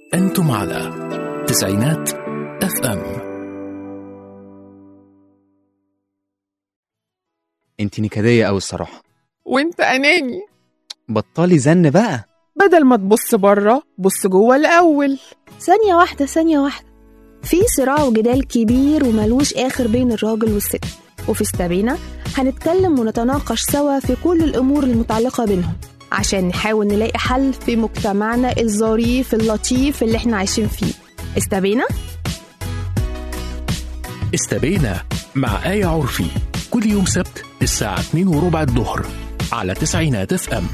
أنتم على تسعينات اف ام انت نكدية أوي الصراحة وانت اناني بطلي زن بقى بدل ما تبص بره بص جوه الاول ثانية واحدة ثانية واحدة في صراع وجدال كبير وملوش آخر بين الراجل والست وفي استبينا هنتكلم ونتناقش سوا في كل الأمور المتعلقة بينهم عشان نحاول نلاقي حل في مجتمعنا الظريف اللطيف اللي احنا عايشين فيه استبينا استبينا مع آية عرفي كل يوم سبت الساعة 2 وربع الظهر على تسعينات اف ام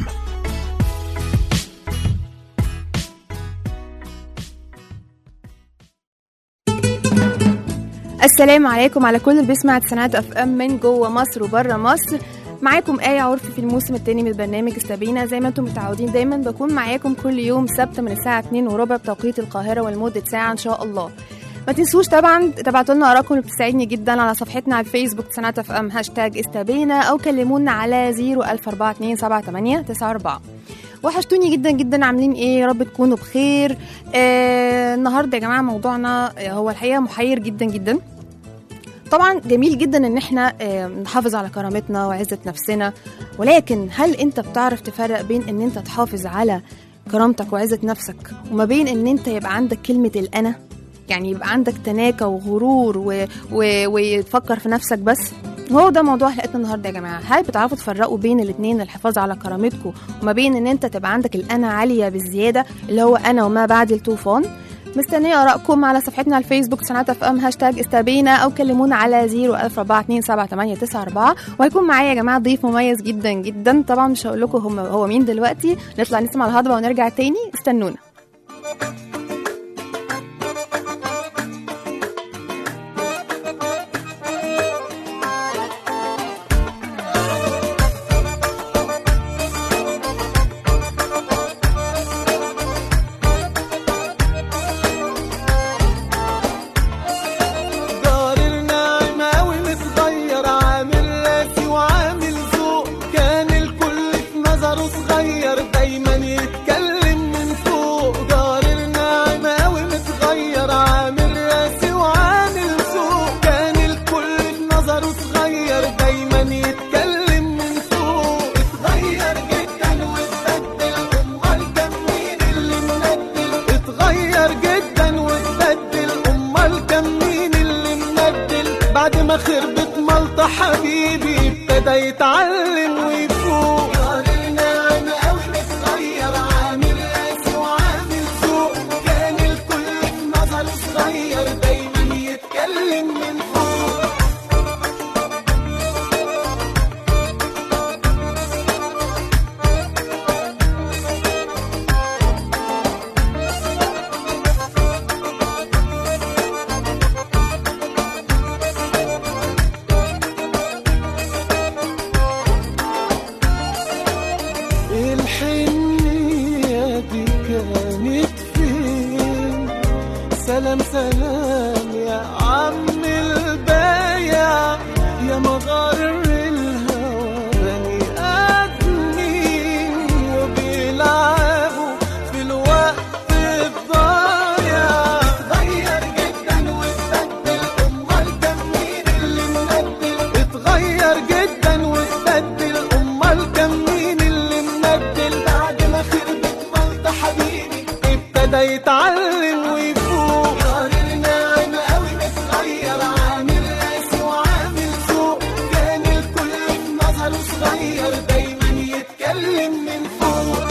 السلام عليكم على كل اللي بيسمع تسعينات اف ام من جوه مصر وبره مصر معاكم آية عرفي في الموسم الثاني من البرنامج استبينا زي ما انتم متعودين دايما بكون معاكم كل يوم سبت من الساعة 2 وربع بتوقيت القاهرة ولمدة ساعة ان شاء الله ما تنسوش طبعا تبعتوا لنا ارائكم اللي بتساعدني جدا على صفحتنا على الفيسبوك تسعينات اف ام هاشتاج استبينا او كلمونا على 014278994 وحشتوني جدا جدا عاملين ايه يا رب تكونوا بخير آه النهارده يا جماعه موضوعنا آه، هو الحقيقه محير جدا جدا طبعا جميل جدا ان احنا آه، نحافظ على كرامتنا وعزه نفسنا ولكن هل انت بتعرف تفرق بين ان انت تحافظ على كرامتك وعزه نفسك وما بين ان انت يبقى عندك كلمه الانا يعني يبقى عندك تناكة وغرور و... و... وتفكر في نفسك بس هو ده موضوع حلقتنا النهارده يا جماعه هل بتعرفوا تفرقوا بين الاثنين الحفاظ على كرامتكم وما بين ان انت تبقى عندك الانا عاليه بالزياده اللي هو انا وما بعد الطوفان مستنية آرائكم على صفحتنا على الفيسبوك سنات اف ام هاشتاج استبينا أو كلمونا على 014278994 وهيكون معايا يا جماعة ضيف مميز جدا جدا طبعا مش هقول لكم هم هو مين دلوقتي نطلع نسمع الهضبة ونرجع تاني استنونا دار النعماوي متغير عامل راسي وعامل ذوق كان الكل في نظره صغير دايما يتكلم من فوق دار النعماوي متغير عامل راسي وعامل ذوق كان الكل في نظره صغير دايما يتكلم من فوق اتغير جدا واتبدل امال كان مين اللي منبل اتغير جدا واتبدل امال كان مين اللي منبل بعد ما خربت ملطة حبيبي ابتدى يتعلم ويفوق دار النعمة أوي متغير عامل قاسي وعامل ذوق كان الكل في نظره صغير دايما يتكلم من فوق الحنية دي كانت فين سلام سلام يا عم البايع يا مغار الهوى بني آدمين وبيلعبوا في الوقت الضايع اتغير جدا واتبدل امال كان مين اللي منبل اتغير جدا واتبدل امال كان مين اللي منبل بعد ما خربت ملطة حبيبي ابتدى يتعلم ويفوق دار النعمة قوي متغير عامل قاسي وعامل ذوق كان الكل في نظره صغير دايما يتكلم من فوق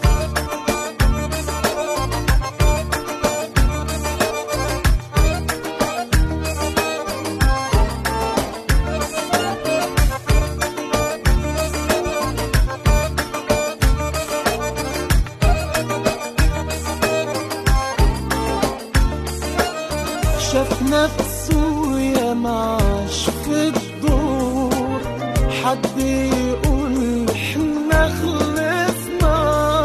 شاف نفسه يا معاش في الدور حد يقول احنا خلصنا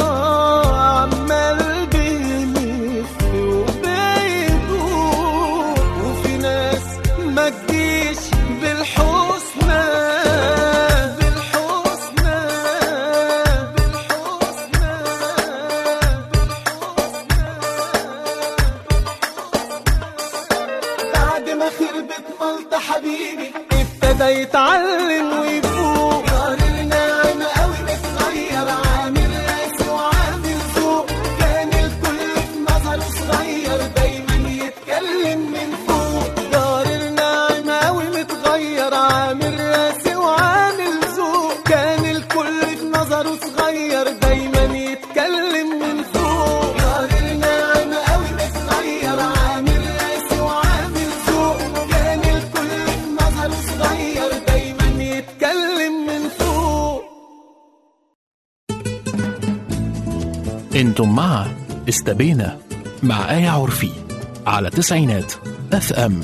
عمال بيلف وبيدور وفي ناس ما تجيش بالحسنى بالحسنى بالحسنى بالحسنى ابتدى يتعلم ويفوق جار ناعم قوي متغير عامل راسي وعامل ذوق كان الكل في نظره صغير دايما يتكلم من فوق جار ناعم قوي متغير عامل راسي وعامل ذوق كان الكل في نظره صغير دايما يتكلم من فوق جار ناعم قوي متغير عامل راسي وعامل ذوق كان الكل في نظره صغير دايما يتكلم من فوق انتم مع استبينا مع آية عرفي على تسعينات اف ام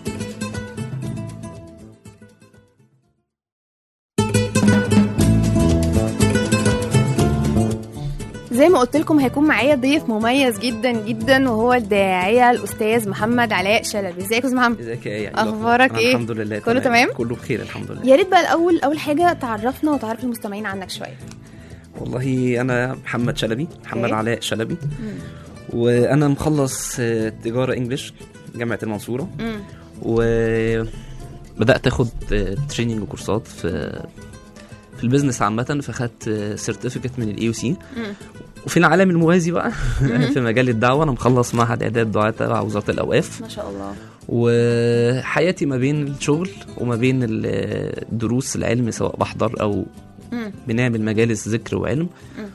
زي ما قلت لكم هيكون معايا ضيف مميز جدا جدا وهو الداعيه الاستاذ محمد علاء شلبي ازيك يا استاذ محمد ازيك يا ايه أخبارك إيه؟ الحمد لله كله تمام؟ كله بخير الحمد لله يا ريت بقى الاول اول حاجه تعرفنا وتعرف المستمعين عنك شويه والله انا محمد شلبي محمد أوكي. علاء شلبي وانا مخلص آه، تجاره انجلش جامعه المنصوره مم. وبدات اخد آه، تريننج وكورسات في في البيزنس عامة فخدت سيرتيفيكت من الاي او سي مم. وفي العالم الموازي بقى في مجال الدعوة أنا مخلص معهد إعداد دعاة تبع وزارة الأوقاف ما شاء الله وحياتي ما بين الشغل وما بين الدروس العلم سواء بحضر او مم. بنعمل مجالس ذكر وعلم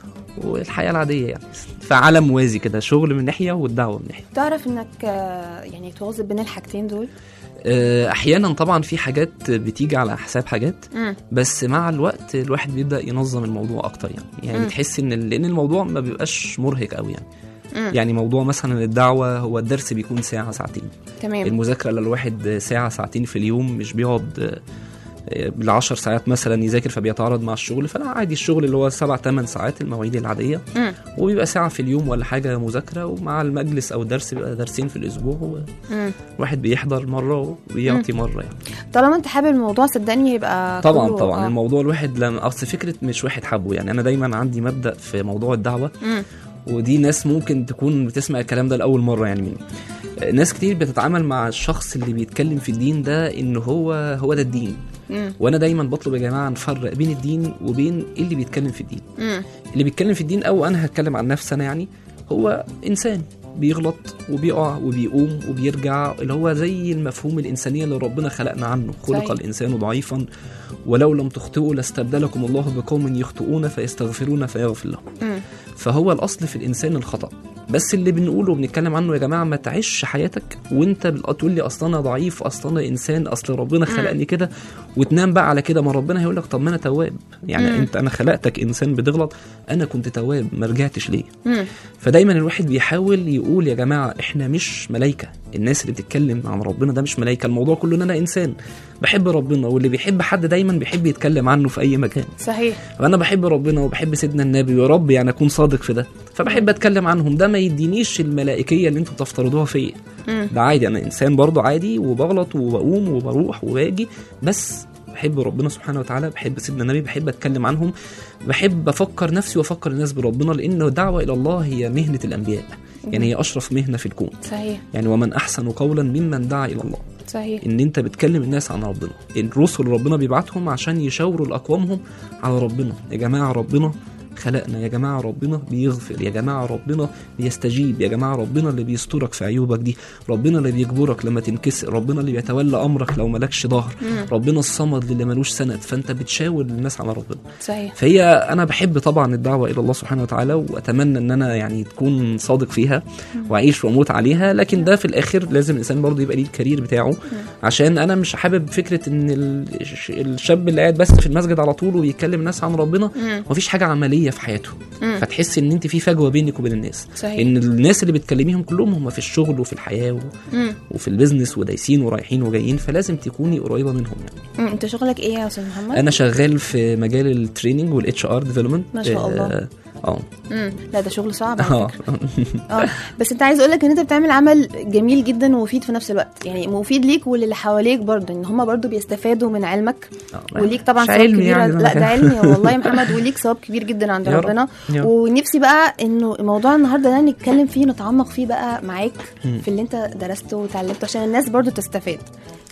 والحياه العاديه يعني في عالم موازي كده شغل من ناحيه والدعوه من ناحيه تعرف انك آه، يعني تواظب بين الحاجتين دول آه، احيانا طبعا في حاجات بتيجي على حساب حاجات مم. بس مع الوقت الواحد بيبدا ينظم الموضوع اكتر يعني يعني مم. تحس ان لان الموضوع ما بيبقاش مرهق قوي يعني مم. يعني موضوع مثلا الدعوه هو الدرس بيكون ساعه ساعتين تمام المذاكره للواحد ساعه ساعتين في اليوم مش بيقعد آه، بالعشر ساعات مثلا يذاكر فبيتعارض مع الشغل فلا عادي الشغل اللي هو سبع ثمان ساعات المواعيد العاديه مم. وبيبقى ساعه في اليوم ولا حاجه مذاكره ومع المجلس او الدرس بيبقى درسين في الاسبوع مم. والواحد بيحضر مره وبيعطي مره يعني طالما انت حابب الموضوع صدقني يبقى طبعا كله- طبعا آه. الموضوع الواحد لما اصل فكره مش واحد حبه يعني انا دايما عندي مبدا في موضوع الدعوه مم. ودي ناس ممكن تكون بتسمع الكلام ده لاول مره يعني مني ناس كتير بتتعامل مع الشخص اللي بيتكلم في الدين ده ان هو هو ده الدين مم. وانا دايما بطلب يا جماعه نفرق بين الدين وبين اللي بيتكلم في الدين مم. اللي بيتكلم في الدين او انا هتكلم عن نفسي انا يعني هو انسان بيغلط وبيقع وبيقوم وبيرجع اللي هو زي المفهوم الانسانيه اللي ربنا خلقنا عنه خلق صحيح. الانسان ضعيفا ولو لم تخطئوا لاستبدلكم الله بقوم يخطئون فيستغفرون فيغفر لهم مم. فهو الاصل في الانسان الخطا بس اللي بنقوله وبنتكلم عنه يا جماعه ما تعيش حياتك وانت بال- تقول لي اصل انا ضعيف اصل انا انسان اصل ربنا خلقني كده وتنام بقى على كده ما ربنا هيقول لك طب ما انا تواب يعني مم. انت انا خلقتك انسان بتغلط انا كنت تواب ما رجعتش ليه مم. فدايما الواحد بيحاول يقول يا جماعه احنا مش ملائكه الناس اللي بتتكلم عن ربنا ده مش ملائكه الموضوع كله ان انا انسان بحب ربنا واللي بيحب حد دايما بيحب يتكلم عنه في اي مكان صحيح فانا بحب ربنا وبحب سيدنا النبي ويا رب يعني اكون صادق في ده فبحب اتكلم عنهم ده ما يدينيش الملائكيه اللي انتوا بتفترضوها فيا مم. ده عادي انا انسان برضه عادي وبغلط وبقوم وبروح وباجي بس بحب ربنا سبحانه وتعالى بحب سيدنا النبي بحب اتكلم عنهم بحب افكر نفسي وافكر الناس بربنا لان الدعوه الى الله هي مهنه الانبياء يعني هي اشرف مهنه في الكون صحيح يعني ومن احسن قولا ممن دعا الى الله صحيح ان انت بتكلم الناس عن ربنا الرسل ربنا بيبعتهم عشان يشاوروا لاقوامهم على ربنا يا جماعه ربنا خلقنا يا جماعه ربنا بيغفر يا جماعه ربنا بيستجيب يا جماعه ربنا اللي بيسترك في عيوبك دي ربنا اللي بيجبرك لما تنكسر ربنا اللي بيتولى امرك لو مالكش ظهر ربنا الصمد اللي ملوش سند فانت بتشاور الناس على ربنا صحيح فهي انا بحب طبعا الدعوه الى الله سبحانه وتعالى واتمنى ان انا يعني تكون صادق فيها واعيش واموت عليها لكن ده في الاخر لازم الانسان برضه يبقى ليه الكارير بتاعه عشان انا مش حابب فكره ان الش- الشاب اللي قاعد بس في المسجد على طول وبيكلم الناس عن ربنا مم. مفيش حاجه عمليه في حياته مم. فتحس ان انت في فجوه بينك وبين الناس صحيح ان الناس اللي بتكلميهم كلهم هم في الشغل وفي الحياه و... مم. وفي البيزنس ودايسين ورايحين وجايين فلازم تكوني قريبه منهم يعني مم. انت شغلك ايه يا استاذ محمد انا شغال في مجال التريننج والاتش ار ديفلوبمنت ما شاء الله. اه مم. لا ده شغل صعب على اه فكره اه بس انت عايز اقول لك ان انت بتعمل عمل جميل جدا ومفيد في نفس الوقت يعني مفيد ليك وللي حواليك برضه ان هم برضه بيستفادوا من علمك آه. وليك طبعا مش ثواب علمي كبير يعني لا ده ده علمي والله يا محمد وليك ثواب كبير جدا عند يا رب. ربنا يا رب. ونفسي بقى انه موضوع النهارده ده نتكلم فيه نتعمق فيه بقى معاك مم. في اللي انت درسته وتعلمته عشان الناس برضه تستفاد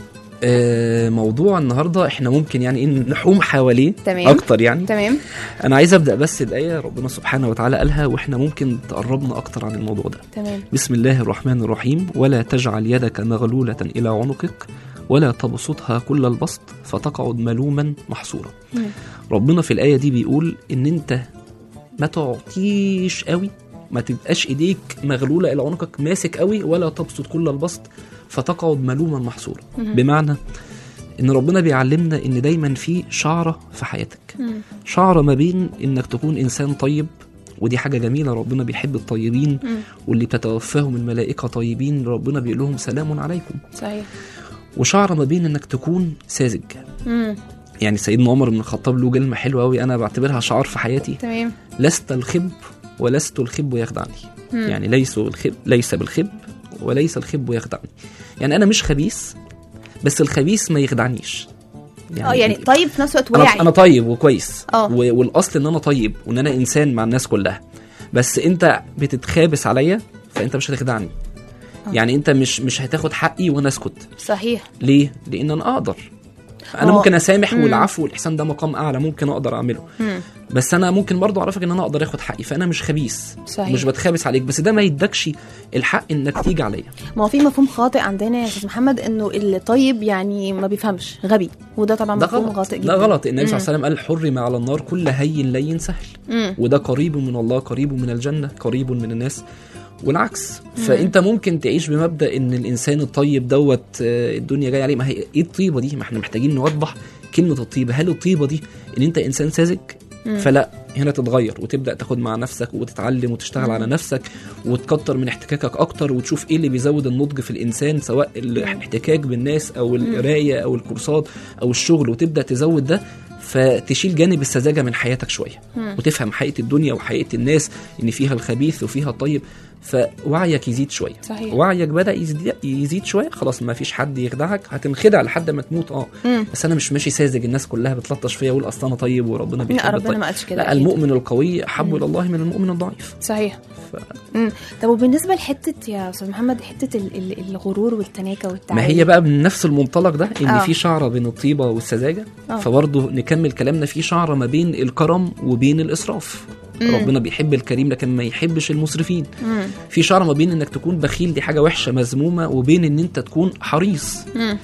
آه، موضوع النهارده احنا ممكن يعني ايه نحوم حواليه تمام. اكتر يعني تمام انا عايز ابدا بس بايه ربنا سبحانه وتعالى قالها واحنا ممكن تقربنا اكتر عن الموضوع ده تمام بسم الله الرحمن الرحيم ولا تجعل يدك مغلولة إلى عنقك ولا تبسطها كل البسط فتقعد ملوما محصورا مم. ربنا في الآية دي بيقول إن أنت ما تعطيش قوي ما تبقاش ايديك مغلولة إلى عنقك ماسك قوي ولا تبسط كل البسط فتقعد ملوما محصورا بمعنى إن ربنا بيعلمنا إن دايما في شعرة في حياتك مم. شعرة ما بين إنك تكون إنسان طيب ودي حاجة جميلة ربنا بيحب الطيبين مم. واللي بتتوفاهم الملائكة طيبين ربنا بيقول لهم سلام عليكم صحيح وشعر ما بين انك تكون ساذج مم. يعني سيدنا عمر بن الخطاب له كلمة حلوة قوي انا بعتبرها شعار في حياتي تمام لست الخب ولست الخب يخدعني مم. يعني ليس الخب ليس بالخب وليس الخب يخدعني يعني انا مش خبيث بس الخبيث ما يخدعنيش اه يعني طيب في نفس الوقت انا واعي انا طيب وكويس اه. و- والاصل ان انا طيب وان انا انسان مع الناس كلها بس انت بتتخابس عليا فانت مش هتخدعني اه. يعني انت مش مش هتاخد حقي وانا اسكت صحيح ليه لان انا اقدر انا هو- ممكن اسامح مم. والعفو والاحسان ده مقام اعلى ممكن اقدر اعمله مم. بس انا ممكن برضه اعرفك ان انا اقدر اخد حقي فانا مش خبيث صحيح. مش بتخابس عليك بس ده ما يدكش الحق انك تيجي عليا ما هو في مفهوم خاطئ عندنا يا استاذ محمد انه اللي طيب يعني ما بيفهمش غبي وده طبعا ده مفهوم غلط خاطئ جدا ده غلط النبي صلى مم. الله عليه وسلم قال حرم على النار كل هين لين سهل مم. وده قريب من الله قريب من الجنة قريب من الناس والعكس فانت ممكن تعيش بمبدا ان الانسان الطيب دوت آه، الدنيا جايه عليه ما هي ايه الطيبه دي ما احنا محتاجين نوضح كلمه الطيبه هل الطيبه دي ان انت انسان ساذج مم. فلا هنا تتغير وتبدا تاخد مع نفسك وتتعلم وتشتغل على نفسك وتكتر من احتكاكك اكتر وتشوف ايه اللي بيزود النضج في الانسان سواء الاحتكاك بالناس او القرايه او الكورسات او الشغل وتبدا تزود ده فتشيل جانب السذاجه من حياتك شويه مم. وتفهم حقيقه الدنيا وحقيقه الناس ان فيها الخبيث وفيها الطيب فوعيك يزيد شويه صحيح. وعيك بدا يزيد, يزيد شويه خلاص ما فيش حد يخدعك هتنخدع لحد ما تموت اه مم. بس انا مش ماشي ساذج الناس كلها بتلطش فيا واقول اصل انا طيب وربنا لا بيحب ربنا الطيب ما قالش كده لا أكيد. المؤمن القوي احب الى الله من المؤمن الضعيف صحيح ف... مم. طب وبالنسبه لحته يا استاذ محمد حته ال- ال- الغرور والتناكه والتعالي ما هي بقى من نفس المنطلق ده ان آه. في شعره بين الطيبه والسذاجه آه. فبرضه نكمل كلامنا في شعره ما بين الكرم وبين الاسراف مم. ربنا بيحب الكريم لكن ما يحبش المسرفين مم. في شعره ما بين انك تكون بخيل دي حاجه وحشه مذمومه وبين ان انت تكون حريص مم.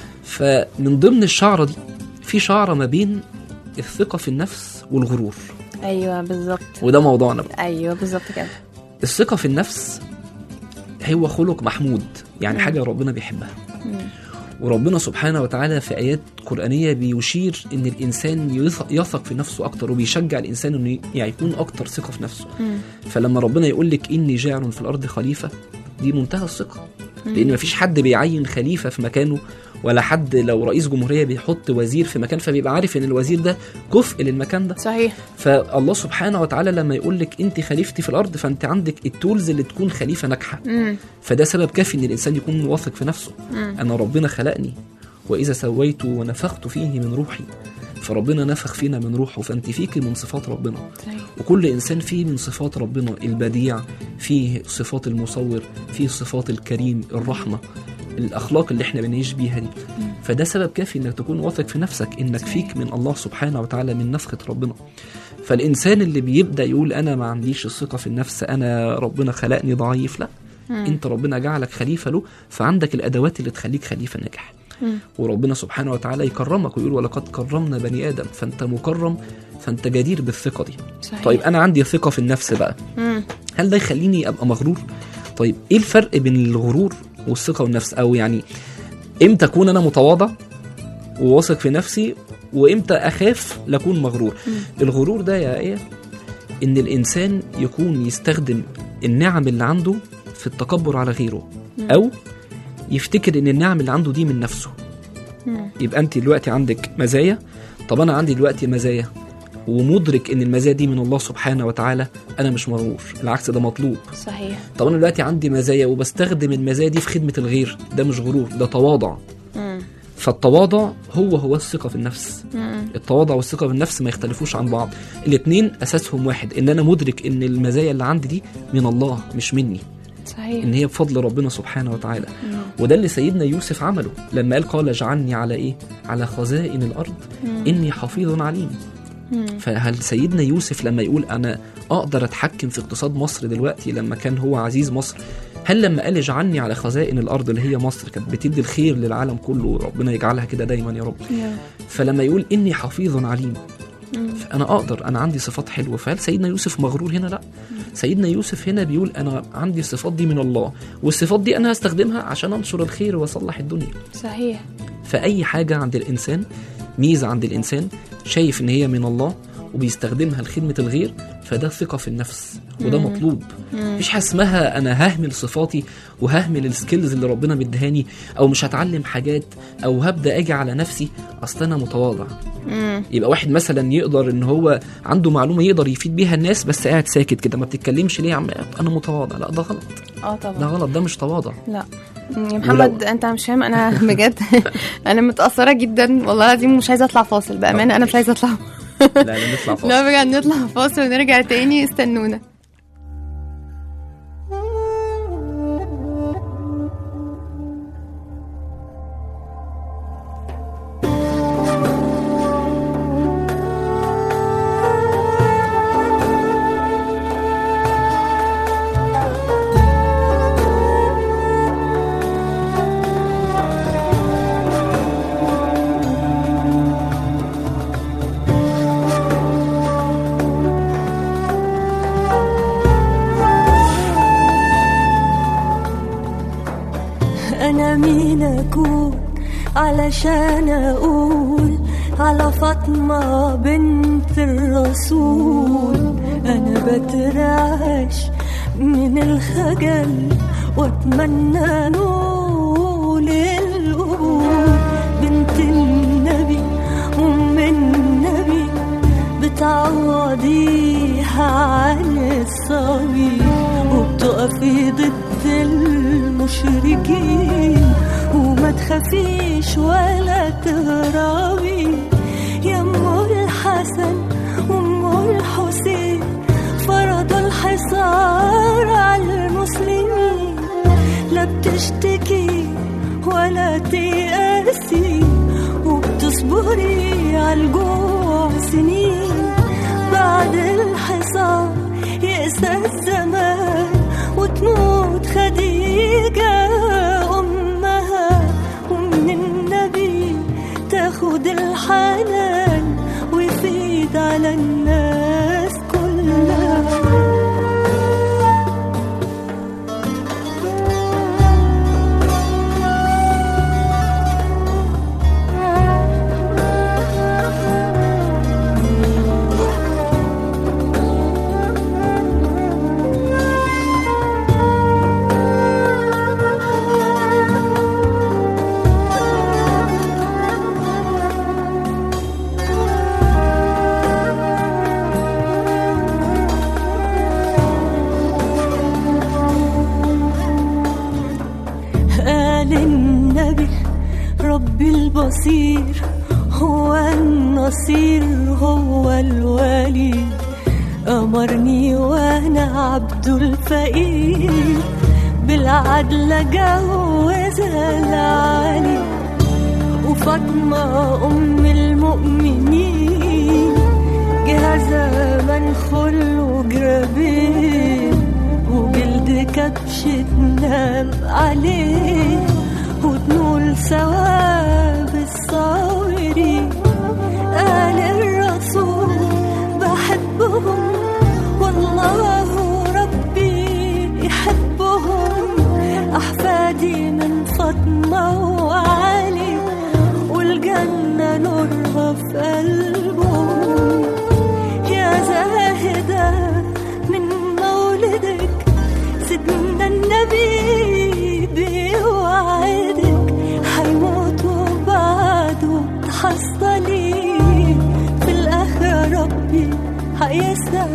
فمن ضمن الشعره دي في شعره ما بين الثقه في النفس والغرور ايوه بالظبط وده موضوعنا بقى ايوه بالظبط كده الثقه في النفس هو خلق محمود يعني مم. حاجه ربنا بيحبها مم. وربنا سبحانه وتعالى في آيات قرآنية بيشير إن الإنسان يث- يثق في نفسه أكتر وبيشجع الإنسان إنه يعني يكون أكتر ثقة في نفسه مم. فلما ربنا يقول لك إني جاعل في الأرض خليفة دي منتهى الثقة لأن مفيش حد بيعين خليفة في مكانه ولا حد لو رئيس جمهورية بيحط وزير في مكان فبيبقى عارف إن الوزير ده كفء للمكان ده صحيح فالله سبحانه وتعالى لما يقول لك أنت خليفتي في الأرض فأنت عندك التولز اللي تكون خليفة ناجحة مم. فده سبب كافي ان الانسان يكون واثق في نفسه مم. انا ربنا خلقني واذا سويت ونفخت فيه من روحي فربنا نفخ فينا من روحه فانت فيك من صفات ربنا صحيح وكل انسان فيه من صفات ربنا البديع فيه صفات المصور فيه صفات الكريم الرحمه الاخلاق اللي احنا بنعيش بيها دي فده سبب كافي انك تكون واثق في نفسك انك فيك من الله سبحانه وتعالى من نفخه ربنا فالانسان اللي بيبدا يقول انا ما عنديش الثقه في النفس انا ربنا خلقني ضعيف لا مم. انت ربنا جعلك خليفه له فعندك الادوات اللي تخليك خليفه ناجح مم. وربنا سبحانه وتعالى يكرمك ويقول ولقد كرمنا بني ادم فانت مكرم فانت جدير بالثقه دي صحيح طيب انا عندي ثقه في النفس بقى مم. هل ده يخليني ابقى مغرور طيب ايه الفرق بين الغرور والثقه والنفس او يعني امتى اكون انا متواضع وواثق في نفسي وامتى اخاف لاكون مغرور الغرور ده يا ايه ان الانسان يكون يستخدم النعم اللي عنده في التكبر على غيره او يفتكر ان النعم اللي عنده دي من نفسه مم. يبقى انت دلوقتي عندك مزايا طب انا عندي دلوقتي مزايا ومدرك ان المزايا دي من الله سبحانه وتعالى انا مش مغرور العكس ده مطلوب صحيح طب انا دلوقتي عندي مزايا وبستخدم المزايا دي في خدمه الغير ده مش غرور ده تواضع مم. فالتواضع هو هو الثقه في النفس مم. التواضع والثقه بالنفس ما يختلفوش عن بعض الاثنين اساسهم واحد ان انا مدرك ان المزايا اللي عندي دي من الله مش مني صحيح ان هي بفضل ربنا سبحانه وتعالى وده اللي سيدنا يوسف عمله لما قال قال اجعلني على ايه على خزائن الارض اني حفيظ عليم فهل سيدنا يوسف لما يقول انا اقدر اتحكم في اقتصاد مصر دلوقتي لما كان هو عزيز مصر هل لما قال اجعلني على خزائن الارض اللي هي مصر كانت بتدي الخير للعالم كله ربنا يجعلها كده دايما يا رب فلما يقول اني حفيظ عليم فانا اقدر انا عندي صفات حلوه فهل سيدنا يوسف مغرور هنا لا سيدنا يوسف هنا بيقول انا عندي الصفات دي من الله والصفات دي انا هستخدمها عشان انشر الخير واصلح الدنيا صحيح فاي حاجه عند الانسان ميزه عند الانسان شايف ان هي من الله وبيستخدمها لخدمه الغير فده ثقه في النفس وده مطلوب مفيش حاجه اسمها انا ههمل صفاتي وههمل السكيلز اللي ربنا مديهاني او مش هتعلم حاجات او هبدا اجي على نفسي اصل انا متواضع يبقى واحد مثلا يقدر ان هو عنده معلومه يقدر يفيد بيها الناس بس قاعد ساكت كده ما بتتكلمش ليه يا عم انا متواضع لا ده غلط اه ده طبعا غلط ده مش تواضع لا يا محمد انت مش فاهم انا بجد انا متاثره جدا والله العظيم مش عايزه اطلع فاصل بامانه انا مش عايزه اطلع لا لا نطلع فاصل لا بجد نطلع فاصل ونرجع تاني استنونا أنا مين أكون علشان أقول على فاطمة بنت الرسول أنا بترعش من الخجل وأتمنى نول القبول بنت النبي أم النبي بتعوضيها عن الصبي وبتقفي ضد المشركين وما تخافيش ولا تهربي يا ام الحسن وام الحسين فرضوا الحصار على المسلمين لا بتشتكي ولا تيأسي وبتصبري على الجوع سنين بعد الحصار يأسى الزمان وتموت خديجة أمها ومن النبي تاخد الحنان ويفيد على الناس كلها قال النبي ربي البصير هو النصير هو الولي أمرني وأنا عبد الفقير بالعدل جوزها العلي وفاطمة أم المؤمنين جهازها منخل وجرابين وجلد كبش تنام عليه وتنول ثواب الصابرين قال الرسول بحبهم والله ربي يحبهم أحفادي من فاطمة وعلي والجنة نورها في قلبهم يا زاهدة من مولدك سيدنا النبي بيوعدك هيموت وبعده تحصلي في الآخرة ربي هيسأل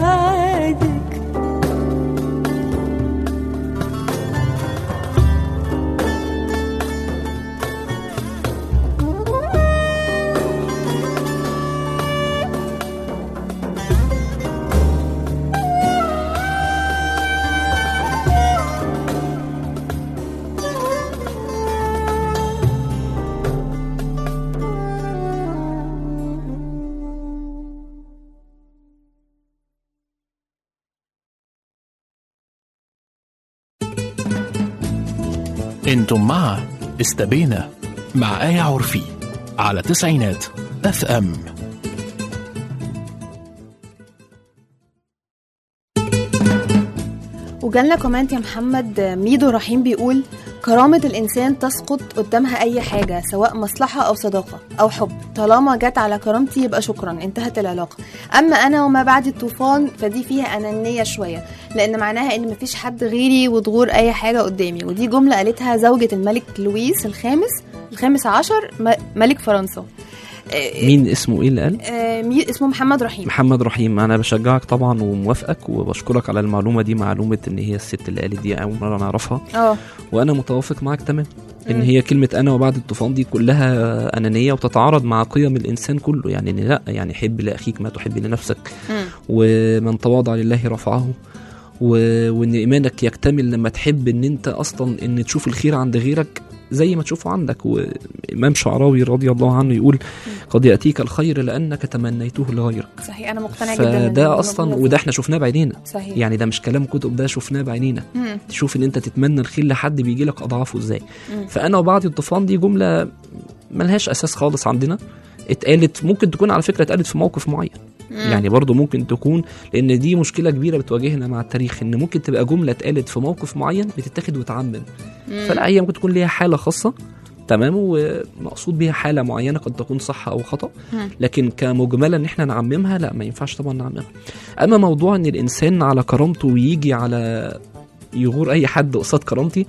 انتم مع استبينا مع آية عرفي على تسعينات اف ام وجالنا كومنت يا محمد ميدو رحيم بيقول كرامة الإنسان تسقط قدامها أي حاجة سواء مصلحة أو صداقة أو حب طالما جت على كرامتي يبقى شكرا انتهت العلاقة أما أنا وما بعد الطوفان فدي فيها أنانية شوية لأن معناها إن مفيش حد غيري وتغور أي حاجة قدامي ودي جملة قالتها زوجة الملك لويس الخامس الخامس عشر م- ملك فرنسا آه، مين اسمه ايه اللي قال آه، مي- اسمه محمد رحيم محمد رحيم انا بشجعك طبعا وموافقك وبشكرك على المعلومه دي معلومه ان هي الست اللي قالت دي اول مره نعرفها اه وانا متوافق معاك تمام ان مم. هي كلمه انا وبعد الطوفان دي كلها انانيه وتتعارض مع قيم الانسان كله يعني إن لا يعني حب لاخيك ما تحب لنفسك مم. ومن تواضع لله رفعه و... وان ايمانك يكتمل لما تحب ان انت اصلا ان تشوف الخير عند غيرك زي ما تشوفه عندك وامام شعراوي رضي الله عنه يقول قد ياتيك الخير لانك تمنيته لغيرك صحيح أنا مقتنعة جدا إن فده الموضوع اصلا ده وده احنا شفناه بعينينا صحيح يعني ده مش كلام كتب ده شفناه بعينينا مم. تشوف ان انت تتمنى الخير لحد بيجي لك اضعافه ازاي مم. فانا وبعد الطوفان دي جمله ملهاش اساس خالص عندنا اتقالت ممكن تكون على فكره اتقالت في موقف معين مم. يعني برضو ممكن تكون لان دي مشكله كبيره بتواجهنا مع التاريخ ان ممكن تبقى جمله اتقالت في موقف معين بتتاخد وتعمم مم. فلا هي ممكن تكون ليها حاله خاصه تمام ومقصود بيها حاله معينه قد تكون صح او خطا مم. لكن كمجمله ان احنا نعممها لا ما ينفعش طبعا نعممها اما موضوع ان الانسان على كرامته ويجي على يغور اي حد قصاد كرامتي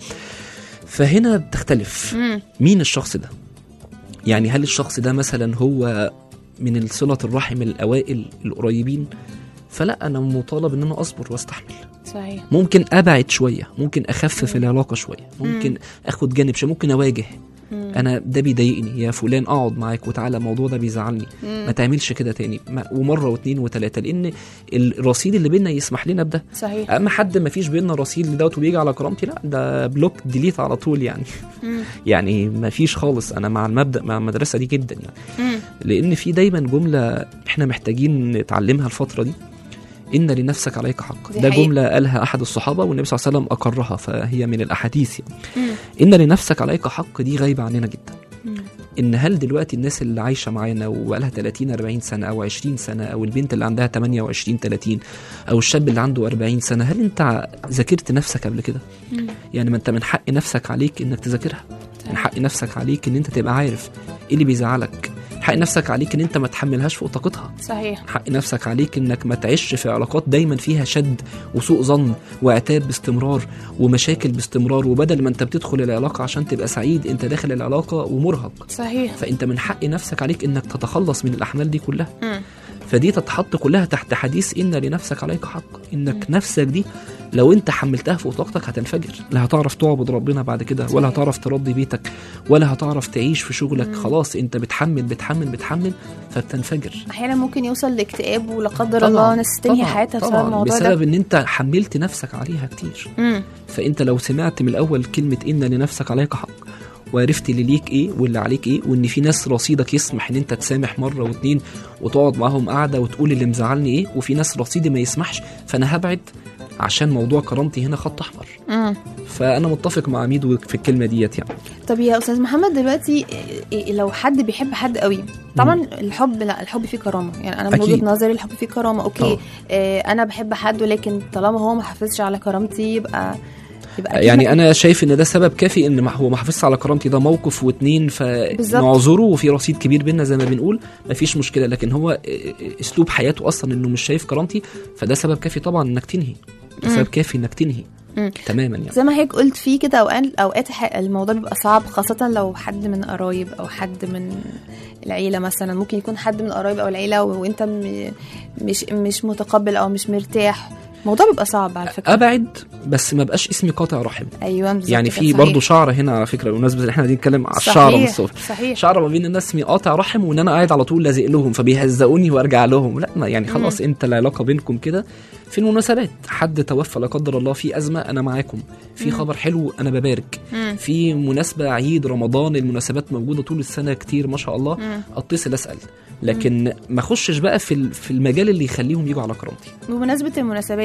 فهنا بتختلف مم. مين الشخص ده يعني هل الشخص ده مثلا هو من صلة الرحم الأوائل القريبين فلا أنا مطالب إن أنا أصبر وأستحمل صحيح ممكن أبعد شوية ممكن أخفف العلاقة شوية ممكن أخد جانب شوية ممكن أواجه مم. أنا ده بيضايقني يا فلان أقعد معاك وتعالى الموضوع ده بيزعلني ما مم. تعملش كده تاني ما- ومرة واثنين وثلاثة لأن الرصيد اللي بينا يسمح لنا بده صحيح أما حد ما فيش بينا رصيد دوت وبيجي على كرامتي لا ده بلوك ديليت على طول يعني مم. يعني ما فيش خالص انا مع المبدا مع المدرسه دي جدا يعني مم. لان في دايما جمله احنا محتاجين نتعلمها الفتره دي ان لنفسك عليك حق دي ده حقيقة. جمله قالها احد الصحابه والنبي صلى الله عليه وسلم اقرها فهي من الاحاديث يعني مم. ان لنفسك عليك حق دي غايبه عننا جدا مم. ان هل دلوقتي الناس اللي عايشه معانا وبقالها 30 40 سنه او 20 سنه او البنت اللي عندها 28 30 او الشاب اللي عنده 40 سنه هل انت ذاكرت نفسك قبل كده مم. يعني ما انت من حق نفسك عليك انك تذاكرها من حق نفسك عليك ان انت تبقى عارف ايه اللي بيزعلك حق نفسك عليك ان انت ما تحملهاش فوق طاقتها صحيح حق نفسك عليك انك ما تعيش في علاقات دايما فيها شد وسوء ظن وعتاب باستمرار ومشاكل باستمرار وبدل ما انت بتدخل العلاقه عشان تبقى سعيد انت داخل العلاقه ومرهق صحيح فانت من حق نفسك عليك انك تتخلص من الاحمال دي كلها مم. فدي تتحط كلها تحت حديث ان لنفسك عليك حق انك نفسك دي لو انت حملتها فوق طاقتك هتنفجر لا هتعرف تعبد ربنا بعد كده ولا صحيح. هتعرف تربي بيتك ولا هتعرف تعيش في شغلك خلاص انت بتحمل بتحمل بتحمل فبتنفجر احيانا ممكن يوصل لاكتئاب ولا قدر الله ناس تنهي طبعاً، حياتها بسبب طبعاً الموضوع بسبب ده ان انت حملت نفسك عليها كتير مم. فانت لو سمعت من الاول كلمه ان لنفسك عليك حق وعرفت اللي ليك ايه واللي عليك ايه وان في ناس رصيدك يسمح ان انت تسامح مره واتنين وتقعد معاهم قاعده وتقول اللي مزعلني ايه وفي ناس رصيدي ما يسمحش فانا هبعد عشان موضوع كرامتي هنا خط احمر مم. فانا متفق مع ميدو في الكلمه ديت يعني طب يا استاذ محمد دلوقتي إيه- إيه لو حد بيحب حد قوي طبعا الحب لا الحب فيه كرامه يعني انا من أكيد. وجهه نظري الحب فيه كرامه اوكي طبعا. آه انا بحب حد ولكن طالما هو ما حافظش على كرامتي يبقى يبقى أكيد يعني ما- انا شايف ان ده سبب كافي ان ما- هو ما حافظش على كرامتي ده موقف واتنين بالظبط. فنعذره وفي رصيد كبير بينا زي ما بنقول مفيش مشكله لكن هو اسلوب حياته اصلا انه مش شايف كرامتي فده سبب كافي طبعا انك تنهي ده سبب كافي انك تنهي مم. تماما يعني زي ما هيك قلت في كده اوقات اوقات ح- الموضوع بيبقى صعب خاصه لو حد من قرايب او حد من العيله مثلا ممكن يكون حد من القرايب او العيله و- وانت م- مش مش متقبل او مش مرتاح الموضوع بيبقى صعب على فكره ابعد بس ما بقاش اسمي قاطع رحم ايوه بالظبط يعني كده، في صحيح. برضه شعر هنا على فكره بالمناسبه اللي احنا قاعدين نتكلم على صحيح، الشعر من الصبح صحيح شعر ما بين الناس اسمي قاطع رحم وان انا قاعد على طول لازق لهم فبيهزقوني وارجع لهم لا ما يعني خلاص انت العلاقه بينكم كده في المناسبات حد توفى لا قدر الله في ازمه انا معاكم في خبر حلو انا ببارك مم. في مناسبه عيد رمضان المناسبات موجوده طول السنه كتير ما شاء الله مم. اتصل اسال لكن ما اخشش بقى في ال- في المجال اللي يخليهم يجوا على كرامتي بمناسبة المناسبات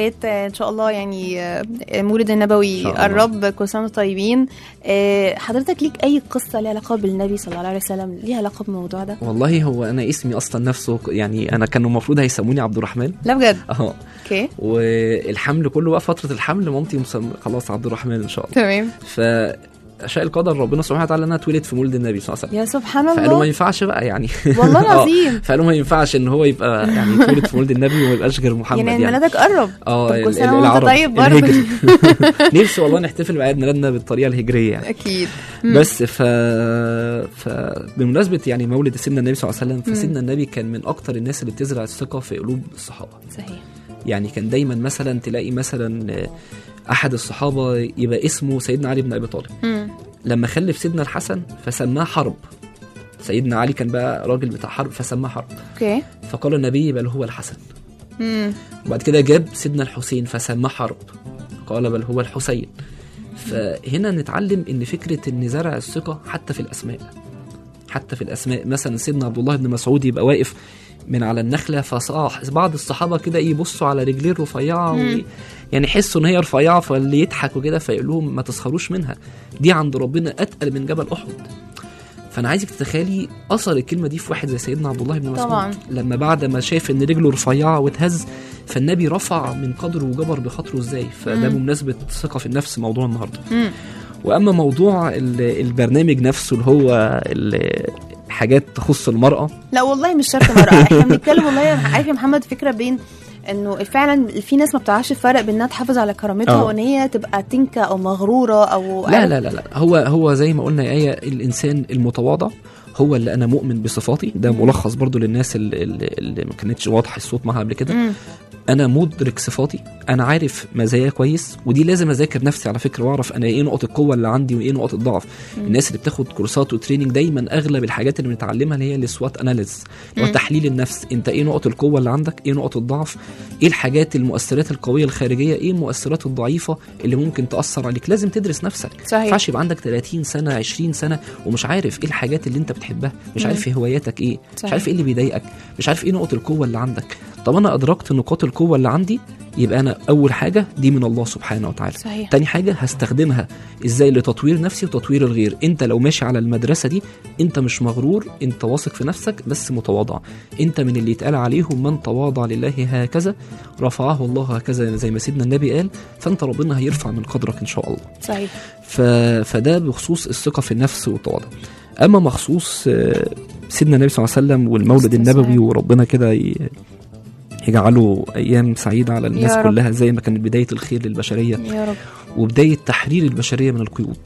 لغايه آه، ان شاء الله يعني آه، مولد النبوي إن شاء الله. الرب كل سنه وانتم طيبين آه، حضرتك ليك اي قصه ليها علاقه بالنبي صلى الله عليه وسلم ليها علاقه بالموضوع ده والله هو انا اسمي اصلا نفسه يعني انا كانوا المفروض هيسموني عبد الرحمن لا بجد اه اوكي والحمل كله بقى فتره الحمل مامتي مسم... خلاص عبد الرحمن ان شاء الله تمام فشاء القدر ربنا سبحانه وتعالى ان انا اتولد في مولد النبي صلى الله عليه وسلم يا سبحان فقالوا ما الله ينفعش بقى يعني والله آه، العظيم فقالوا ما ينفعش ان هو يبقى يعني يتولد في مولد النبي وما يبقاش غير محمد يعني يعني, عيد ميلادك قرب اه طب ال- كل ال- سنه وانت العربي طيب برضه الهجري نفسي والله نحتفل بعيد ميلادنا بالطريقه الهجريه يعني اكيد بس ف... ف بمناسبه يعني مولد سيدنا النبي صلى الله عليه وسلم فسيدنا النبي كان من اكتر الناس اللي بتزرع الثقه في قلوب الصحابه صحيح يعني كان دايما مثلا تلاقي مثلا آه، احد الصحابه يبقى اسمه سيدنا علي بن ابي طالب مم. لما خلف سيدنا الحسن فسماه حرب سيدنا علي كان بقى راجل بتاع حرب فسماه حرب اوكي فقال النبي بل هو الحسن مم. وبعد كده جاب سيدنا الحسين فسماه حرب قال بل هو الحسين فهنا نتعلم ان فكره ان زرع الثقه حتى في الاسماء حتى في الاسماء مثلا سيدنا عبد الله بن مسعود يبقى واقف من على النخله فصاح بعض الصحابه كده يبصوا على رجليه الرفيعه وي... يعني يحسوا ان هي رفيعه فاللي يضحك وكده فيقول لهم ما تسخروش منها دي عند ربنا اتقل من جبل احد فانا عايزك تتخيلي اثر الكلمه دي في واحد زي سيدنا عبد الله بن مسعود طبعاً. لما بعد ما شاف ان رجله رفيعه واتهز فالنبي رفع من قدره وجبر بخاطره ازاي فده بمناسبه ثقه في النفس موضوع النهارده مم. واما موضوع ال- البرنامج نفسه اللي هو ال- حاجات تخص المراه لا والله مش شرط مرأة احنا بنتكلم والله عارف يا محمد فكرة بين انه فعلا في ناس ما بتعرفش الفرق بين انها تحافظ على كرامتها آه. وان هي تبقى تنكة او مغرورة او لا لا لا لا هو هو زي ما قلنا يا ايه الانسان المتواضع هو اللي انا مؤمن بصفاتي ده ملخص برضو للناس اللي, اللي اللي ما كانتش واضح الصوت معاها قبل كده مم. انا مدرك صفاتي انا عارف مزايا كويس ودي لازم اذاكر نفسي على فكره واعرف انا ايه نقط القوه اللي عندي وايه نقط الضعف الناس اللي بتاخد كورسات وتريننج دايما اغلب الحاجات اللي بنتعلمها اللي هي السوات اناليز اللي هو مم. تحليل النفس انت ايه نقط القوه اللي عندك ايه نقط الضعف ايه الحاجات المؤثرات القويه الخارجيه ايه المؤثرات الضعيفه اللي ممكن تاثر عليك لازم تدرس نفسك ما صحيح ينفعش يبقى عندك 30 سنه 20 سنه ومش عارف ايه الحاجات اللي انت بتحبها مش مم. عارف ايه هواياتك ايه مش صحيح. عارف ايه اللي بيضايقك مش عارف ايه نقط القوه اللي عندك طب انا ادركت نقاط القوه اللي عندي يبقى انا اول حاجه دي من الله سبحانه وتعالى صحيح تاني حاجة هستخدمها ازاي لتطوير نفسي وتطوير الغير انت لو ماشي على المدرسة دي انت مش مغرور انت واثق في نفسك بس متواضع انت من اللي يتقال عليهم من تواضع لله هكذا رفعه الله هكذا زي ما سيدنا النبي قال فانت ربنا هيرفع من قدرك ان شاء الله صحيح ف... فده بخصوص الثقة في النفس والتواضع اما مخصوص آه، سيدنا النبي صلى الله عليه وسلم والمولد عليه الصلاة النبوي وربنا كده ي... يجعله ايام سعيده على الناس يا رب. كلها زي ما كانت بدايه الخير للبشريه يا رب وبداية تحرير البشرية من القيود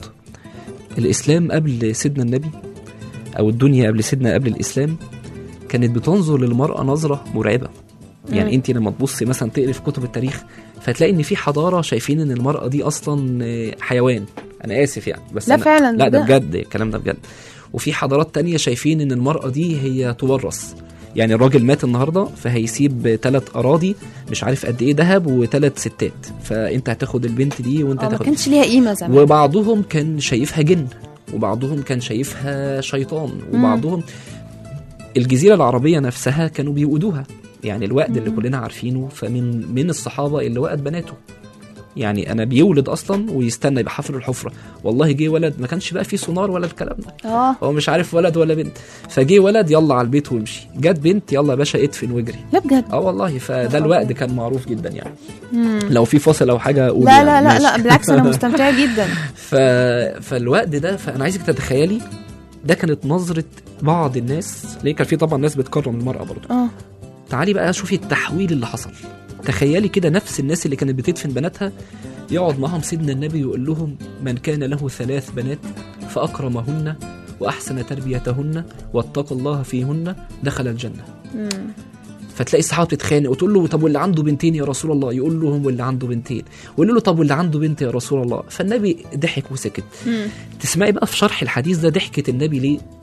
الإسلام قبل سيدنا النبي أو الدنيا قبل سيدنا قبل الإسلام كانت بتنظر للمرأة نظرة مرعبة يعني مم. انت لما تبصي مثلا تقري في كتب التاريخ فتلاقي ان في حضاره شايفين ان المراه دي اصلا آه، حيوان انا اسف يعني بس لا أنا فعلا لا ده ده- بجد الكلام ده بجد وفي حضارات تانية شايفين ان المرأة دي هي تورث يعني الراجل مات النهارده فهيسيب ثلاث اراضي مش عارف قد ايه ذهب وثلاث ستات فانت هتاخد البنت دي وانت اه ما هتاخد كانش ليها قيمة زمان وبعضهم كان شايفها جن وبعضهم كان شايفها شيطان وبعضهم الجزيرة العربية نفسها كانوا بيوقدوها يعني الوقت اللي كلنا عارفينه فمن من الصحابة اللي وقد بناته يعني انا بيولد اصلا ويستنى يبقى حفر الحفره والله جه ولد ما كانش بقى فيه سونار ولا الكلام ده اه هو مش عارف ولد ولا بنت فجه ولد يلا على البيت وامشي جت بنت يلا يا باشا ادفن واجري لا بجد اه والله فده خبر. الوقت كان معروف جدا يعني مم. لو في فاصل او حاجه قول لا يعني لا لا ماشي. لا بالعكس انا مستمتعة جدا ف... فالوقت ده فانا عايزك تتخيلي ده كانت نظره بعض الناس ليه كان في طبعا ناس بتكرم المراه برضه اه تعالي بقى شوفي التحويل اللي حصل تخيلي كده نفس الناس اللي كانت بتدفن بناتها يقعد معاهم سيدنا النبي ويقول لهم من كان له ثلاث بنات فأكرمهن وأحسن تربيتهن واتقى الله فيهن دخل الجنة مم. فتلاقي الصحابه بتتخانق وتقول له طب واللي عنده بنتين يا رسول الله يقول لهم واللي عنده بنتين ويقول له طب واللي عنده بنت يا رسول الله فالنبي ضحك وسكت مم. تسمعي بقى في شرح الحديث ده ضحكة النبي ليه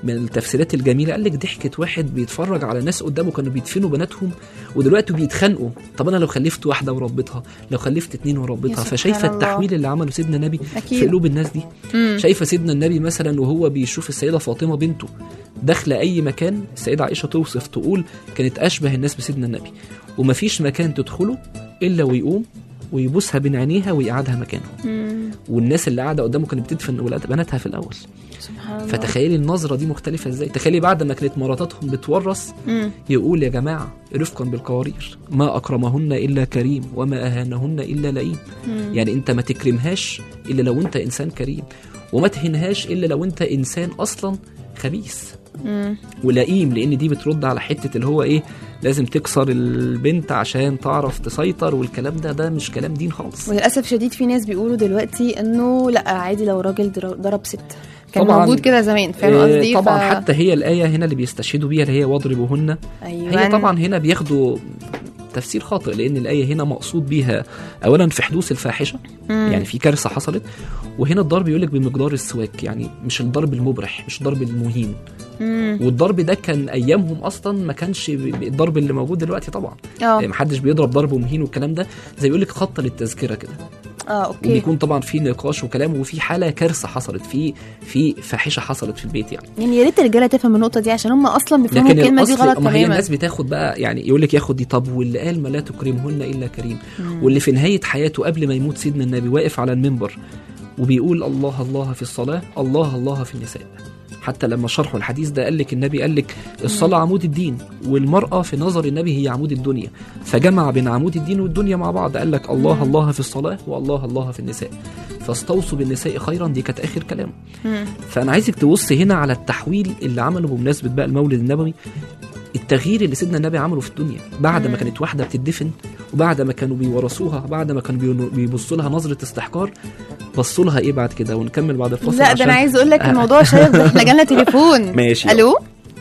من التفسيرات الجميله قال لك ضحكه واحد بيتفرج على ناس قدامه كانوا بيدفنوا بناتهم ودلوقتي بيتخانقوا طب انا لو خلفت واحده وربيتها لو خلفت اتنين وربيتها يا فشايفه سبحان الله. التحويل اللي عمله سيدنا النبي في اكيد قلوب الناس دي مم. شايفه سيدنا النبي مثلا وهو بيشوف السيده فاطمه بنته داخله اي مكان السيده عائشه توصف تقول كانت اشبه الناس بسيدنا النبي ومفيش مكان تدخله الا ويقوم ويبوسها بين عينيها ويقعدها مكانه مم. والناس اللي قاعده قدامه كانت بتدفن ولاد بناتها في الاول سبحان الله فتخيلي النظره دي مختلفه ازاي تخيلي بعد ما كانت مراتاتهم بتورث مم. يقول يا جماعه رفقا بالقوارير ما اكرمهن الا كريم وما اهانهن الا لئيم مم. يعني انت ما تكرمهاش الا لو انت انسان كريم وما تهنهاش الا لو انت انسان اصلا خبيث مم. ولئيم لان دي بترد على حته اللي هو ايه لازم تكسر البنت عشان تعرف تسيطر والكلام ده ده مش كلام دين خالص وللاسف شديد في ناس بيقولوا دلوقتي انه لا عادي لو راجل در- ضرب ست كان طبعاً. موجود كده زمان فاهم آه، قصدي طبعا ف- حتى هي الايه هنا اللي بيستشهدوا بيها اللي هي واضربوهن ايوه هي طبعا هنا بياخدوا تفسير خاطئ لان الايه هنا مقصود بيها اولا في حدوث الفاحشه مم. يعني في كارثه حصلت وهنا الضرب يقول لك بمقدار السواك يعني مش الضرب المبرح مش الضرب المهين مم. والضرب ده كان ايامهم اصلا ما كانش ب- ب- الضرب اللي موجود دلوقتي طبعا اه يعني محدش بيضرب ضرب مهين والكلام ده زي يقول لك خط للتذكره كده اه اوكي وبيكون طبعا في نقاش وكلام وفي حاله كارثه حصلت في في فاحشه حصلت في البيت يعني يعني يا ريت الرجاله تفهم النقطه دي عشان هم اصلا بيفهموا لكن الكلمه دي الاصل غلط ما هي تماما الناس بتاخد بقى يعني يقول لك ياخد دي طب واللي قال ما لا تكرمهن الا كريم واللي في نهايه حياته قبل ما يموت سيدنا النبي واقف على المنبر وبيقول الله الله في الصلاه الله الله في النساء حتى لما شرحوا الحديث ده قال لك النبي قال لك الصلاه عمود الدين والمراه في نظر النبي هي عمود الدنيا فجمع بين عمود الدين والدنيا مع بعض قال لك الله الله في الصلاه والله الله في النساء فاستوصوا بالنساء خيرا دي كانت اخر كلامه مم. فانا عايزك تبص هنا على التحويل اللي عمله بمناسبه بقى المولد النبوي التغيير اللي سيدنا النبي عمله في الدنيا بعد ما كانت واحده بتدفن وبعد ما كانوا بيورثوها بعد ما كانوا بينو- بيبصوا لها نظره استحقار بصوا لها ايه بعد كده ونكمل بعد الفاصل لا ده عشان- انا عايز اقول لك آه. الموضوع شيق ده احنا جالنا تليفون ماشي الو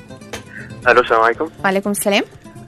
الو السلام عليكم وعليكم السلام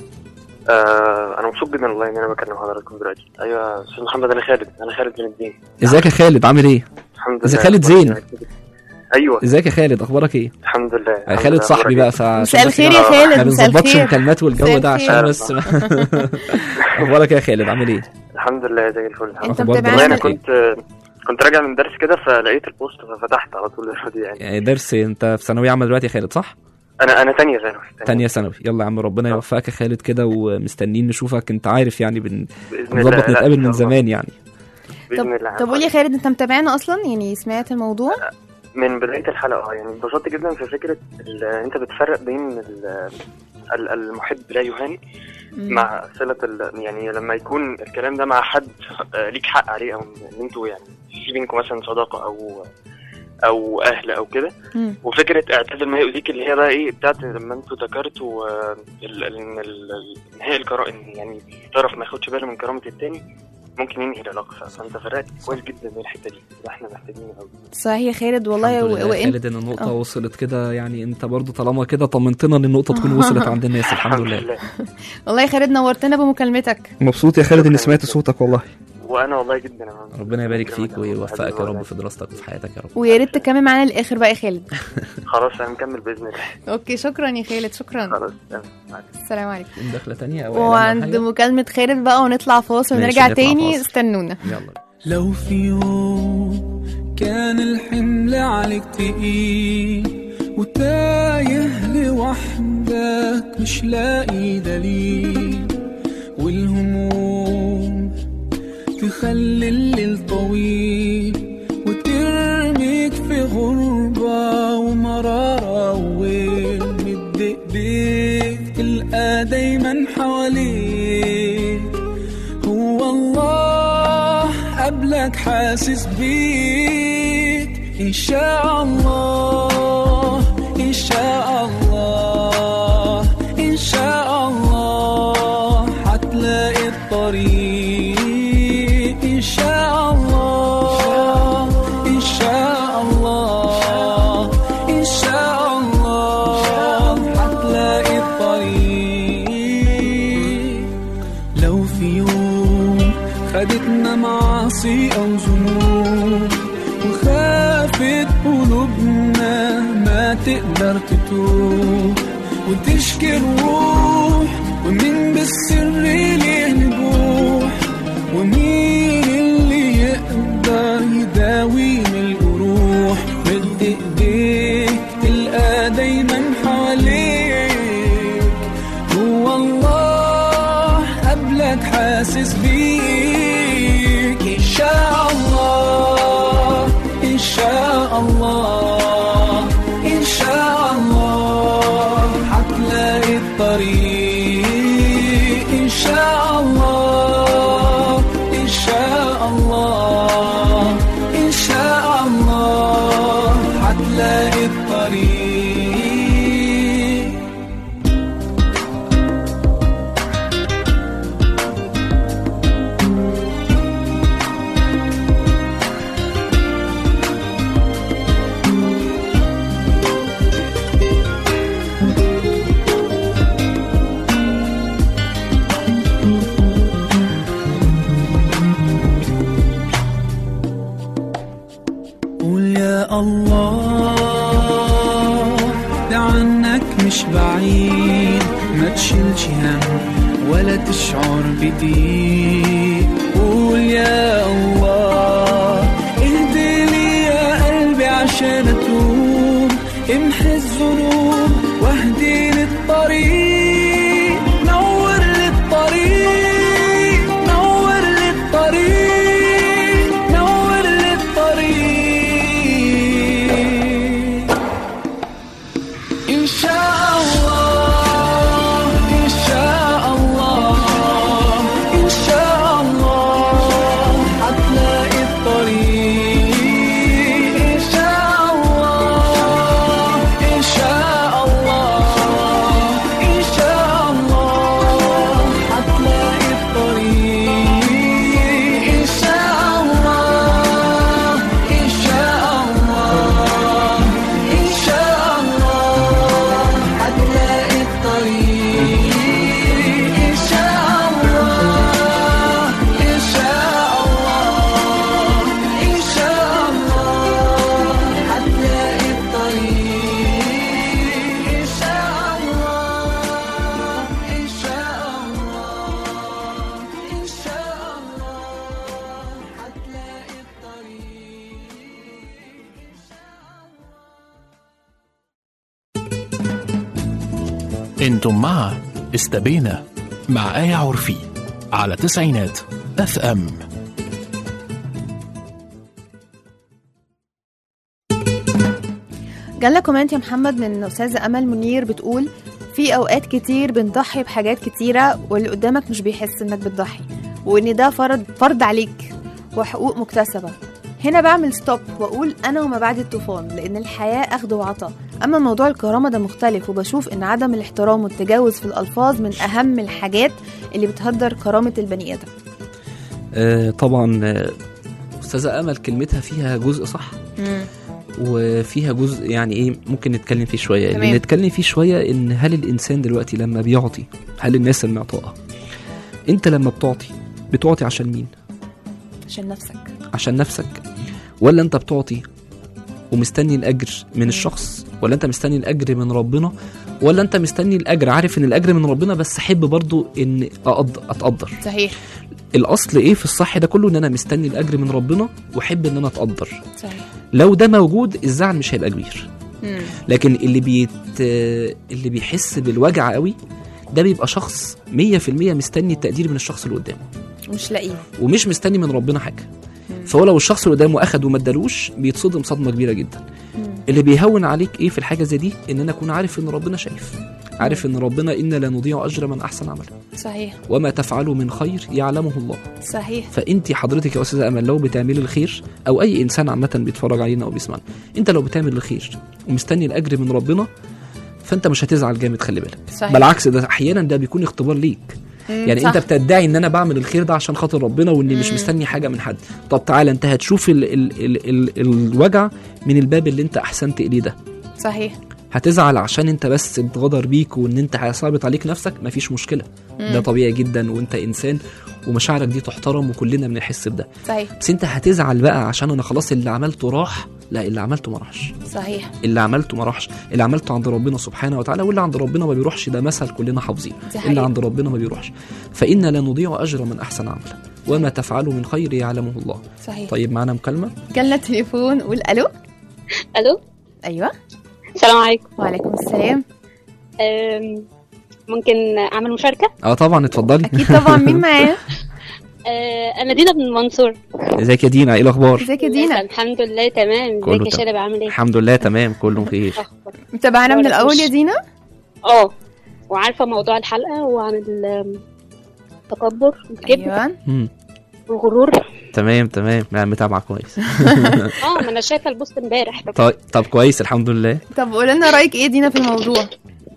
آه انا مبسوط جدا والله ان انا بكلم حضراتكم دلوقتي ايوه استاذ محمد انا خالد انا خالد من الدين ازيك يا خالد عامل ايه الحمد لله إذا خالد زين. ايوه ازيك يا خالد اخبارك ايه الحمد لله آه، الحمد خالد لله. صاحبي بقى أخبارك فعشان مساء بس الخير يا ما- خالد، احنا مساء بنظبطش الخير. مكالمات والجو مساء ده عشان الخير. بس اخبارك يا خالد عامل ايه إيه؟ الحمد لله زي الفل الحمد انت أخبار لله متابعنا والله انا دراستك إيه؟ كنت كنت راجع من درس كده فلقيت البوست ففتحت على طول الفيديو يعني يعني درس انت في ثانويه عامه دلوقتي يا خالد صح انا انا تانية ثانوي تانية ثانوي يلا يا عم ربنا يوفقك يا خالد كده ومستنيين نشوفك انت عارف يعني بن- باذن الله بنظبط لا، نتقابل إن من شاء الله. زمان يعني باذن الله طب قول يا خالد انت متابعنا اصلا يعني سمعت الموضوع من بدايه الحلقه اه يعني انبسطت جدا في فكره ال- انت بتفرق بين ال- ال- المحب لا يهان مم. مع صلة ال... يعني لما يكون الكلام ده مع حد آه، ليك حق عليه او ان انتوا يعني في بينكم مثلا صداقة او او اهل او كده مم. وفكرة اعتزل ما يؤذيك اللي هي بقى ايه بتاعت لما انتوا ذكرتوا آه، ال- ال- ان ال- ال- انهاء الكرامة يعني طرف ما ياخدش باله من كرامة التاني ممكن ينهي العلاقة فانت فرقت كويس جدا من الحتة دي ده احنا محتاجينه قوي صحيح يا خالد والله الحمد لله و- يا وانت خالد ان النقطه آه. وصلت كده يعني انت برضو طالما كده طمنتنا ان النقطه تكون وصلت عند الناس الحمد لله والله يا خالد نورتنا بمكالمتك مبسوط يا خالد إني سمعت صوتك والله وانا والله جدا يا مان. ربنا يبارك فيك جامد. ويوفقك يا رب والله. في دراستك وفي حياتك يا رب ويا ريت تكمل معانا للاخر بقى يا خالد خلاص هنكمل باذن الله اوكي شكرا يا خالد شكرا خلاص تمام. السلام عليكم دخله تانية او إعلان أو وعند حاجة؟ مكالمة خالد بقى ونطلع فاصل ماشي، ونرجع نطلع تاني فاصل. استنونا يلا لو في يوم كان الحمل عليك تقيل وتايه لوحدك مش لاقي دليل والهموم تخلي الليل طويل وترميك في غربة ومرارة ومد ايديك تلقى دايما حواليك هو الله قبلك حاسس بيك إن شاء الله إن شاء الله إن شاء الله هتلاقي الطريق إن شاء الله إن شاء الله إن شاء الله هتلاقي الطريق لو في يوم خدتنا معاصي أو ذنوب وخافت قلوبنا ما تقدر تتوب وتشكي الروح ومين بالسر ليه نبوح ومين اللي يقدر يداوي من الجروح مد ايديك تلقى دايما حواليك هو الله قبلك حاسس بيك ان شاء الله ان شاء الله ان شاء الله هتلاقي الطريق ان شاء الله ان شاء الله ان شاء الله هتلاقي الطريق قول يا الله ده عنك مش بعيد ما تشيلش هم ولا تشعر بضيق قول يا الله اهدي لي يا قلبي عشان اتوب امحي الذنوب واهدي للطريق نور للطريق نور للطريق نور للطريق إن شاء الله إن شاء الله إن شاء الله هتلاقي الطريق إن شاء الله إن شاء الله إن شاء الله هتلاقي الطريق إن شاء الله إن شاء الله إن شاء الله هتلاقي الطريق إن شاء الله إن شاء الله إن شاء الله هتلاقي الطريق إن شاء الله إن شاء الله إن شاء الله هتلاقي الطريق انتم مع استبينا مع آية عرفي على تسعينات اف ام جالنا كومنت يا محمد من استاذه امل منير بتقول في اوقات كتير بنضحي بحاجات كتيره واللي قدامك مش بيحس انك بتضحي وان ده فرض فرض عليك وحقوق مكتسبه هنا بعمل ستوب واقول انا وما بعد الطوفان لان الحياه اخذ وعطاء اما موضوع الكرامه ده مختلف وبشوف ان عدم الاحترام والتجاوز في الالفاظ من اهم الحاجات اللي بتهدر كرامه البني ادم آه طبعا آه، استاذه امل كلمتها فيها جزء صح وفيها جزء يعني ايه ممكن نتكلم فيه شويه تمام. اللي نتكلم فيه شويه ان هل الانسان دلوقتي لما بيعطي هل الناس المعطاءه انت لما بتعطي بتعطي عشان مين عشان نفسك عشان نفسك ولا انت بتعطي ومستني الاجر من الشخص ولا انت مستني الاجر من ربنا ولا انت مستني الاجر عارف ان الاجر من ربنا بس حب برضو ان أقدر اتقدر صحيح الاصل ايه في الصح ده كله ان انا مستني الاجر من ربنا واحب ان انا اتقدر صحيح لو ده موجود الزعل مش هيبقى كبير مم. لكن اللي بيت اللي بيحس بالوجع قوي ده بيبقى شخص 100% مستني التقدير من الشخص اللي قدامه مش لاقيه ومش مستني من ربنا حاجه فهو لو الشخص اللي قدامه اخد وما ادالوش بيتصدم صدمه كبيره جدا اللي بيهون عليك ايه في الحاجه زي دي ان انا اكون عارف ان ربنا شايف عارف ان ربنا ان لا نضيع اجر من احسن عملا صحيح وما تفعلوا من خير يعلمه الله صحيح فانت حضرتك يا استاذه امل لو بتعملي الخير او اي انسان عامه بيتفرج علينا او بيسمعنا انت لو بتعمل الخير ومستني الاجر من ربنا فانت مش هتزعل جامد خلي بالك صحيح. بالعكس ده احيانا ده بيكون اختبار ليك مم، يعني صح. انت بتدعي ان انا بعمل الخير ده عشان خاطر ربنا واني مش مستني حاجه من حد طب تعالى انت هتشوف ال ال ال ال الوجع من الباب اللي انت احسنت اليه ده صحيح هتزعل عشان انت بس اتغدر بيك وان انت صعبت عليك نفسك مفيش مشكله مم. ده طبيعي جدا وانت انسان ومشاعرك دي تحترم وكلنا بنحس بده صحيح بس انت هتزعل بقى عشان انا خلاص اللي عملته راح لا اللي عملته ما راحش صحيح اللي عملته ما راحش اللي عملته عند ربنا سبحانه وتعالى واللي عند ربنا ما بيروحش ده مثل كلنا حافظينه دي اللي حقيقة. عند ربنا ما بيروحش فإن لا نضيع أجر من أحسن عملا وما تفعلوا من خير يعلمه الله صحيح طيب معنا مكالمة جالنا تليفون قول الو الو ايوه السلام عليكم وعليكم السلام أم، ممكن اعمل مشاركه اه طبعا اتفضلي اكيد طبعا مين معايا أه، انا دينا من المنصور ازيك يا دينا ايه الاخبار ازيك يا دينا الحمد لله تمام كله ازيك يا تمام. شادي عامل ايه الحمد لله تمام كله بخير متابعانا من الاول يا دينا اه وعارفه موضوع الحلقه وعن ال- التكبر والكبر ايوه مم. والغرور تمام تمام لا متابعة كويس اه ما انا شايفه البوست امبارح طيب طب كويس الحمد لله طب قول لنا رايك ايه يا دينا في الموضوع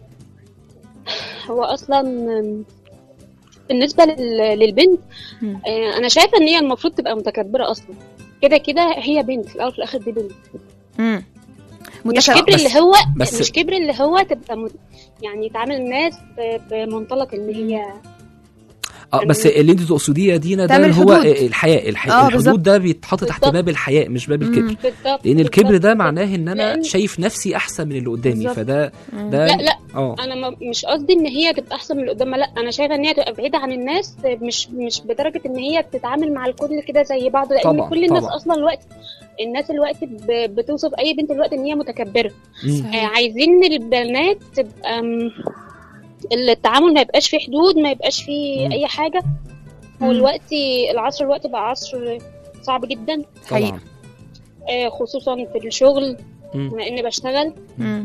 هو اصلا أم، بالنسبه لل- للبنت مم. آه، انا شايفه ان هي المفروض تبقى متكبره اصلا كده كده هي بنت في الاول وفي الاخر دي بنت امم مش متك- كبر بس- اللي هو بس- مش كبر اللي هو تبقى م... يعني تعامل الناس ب- بمنطلق ان هي اه بس اللي انت تقصديه يا دينا ده تعمل اللي هو حدود. الحياء الحياء آه، بالظبط. الحدود ده بيتحط تحت بالظبط. باب الحياء مش باب الكبر بالظبط لان الكبر بالظبط. ده معناه ان انا لأن- شايف نفسي احسن من اللي قدامي بالظبط. فده ده لا لا اه انا ما مش قصدي ان هي تبقى احسن من اللي قدامها لا انا شايفه ان هي تبقى بعيده عن الناس مش مش بدرجه ان هي تتعامل مع الكل كده زي بعض لان طبعاً، كل الناس طبعاً. اصلا الوقت الناس الوقت ب- بتوصف اي بنت الوقت ان هي متكبره مم. آه عايزين البنات تبقى م- التعامل ما يبقاش فيه حدود ما يبقاش فيه مم. اي حاجه مم. والوقت العصر الوقت بقى عصر صعب جدا حقيقي. طبعا آه، خصوصا في الشغل مم. بما اني بشتغل مم.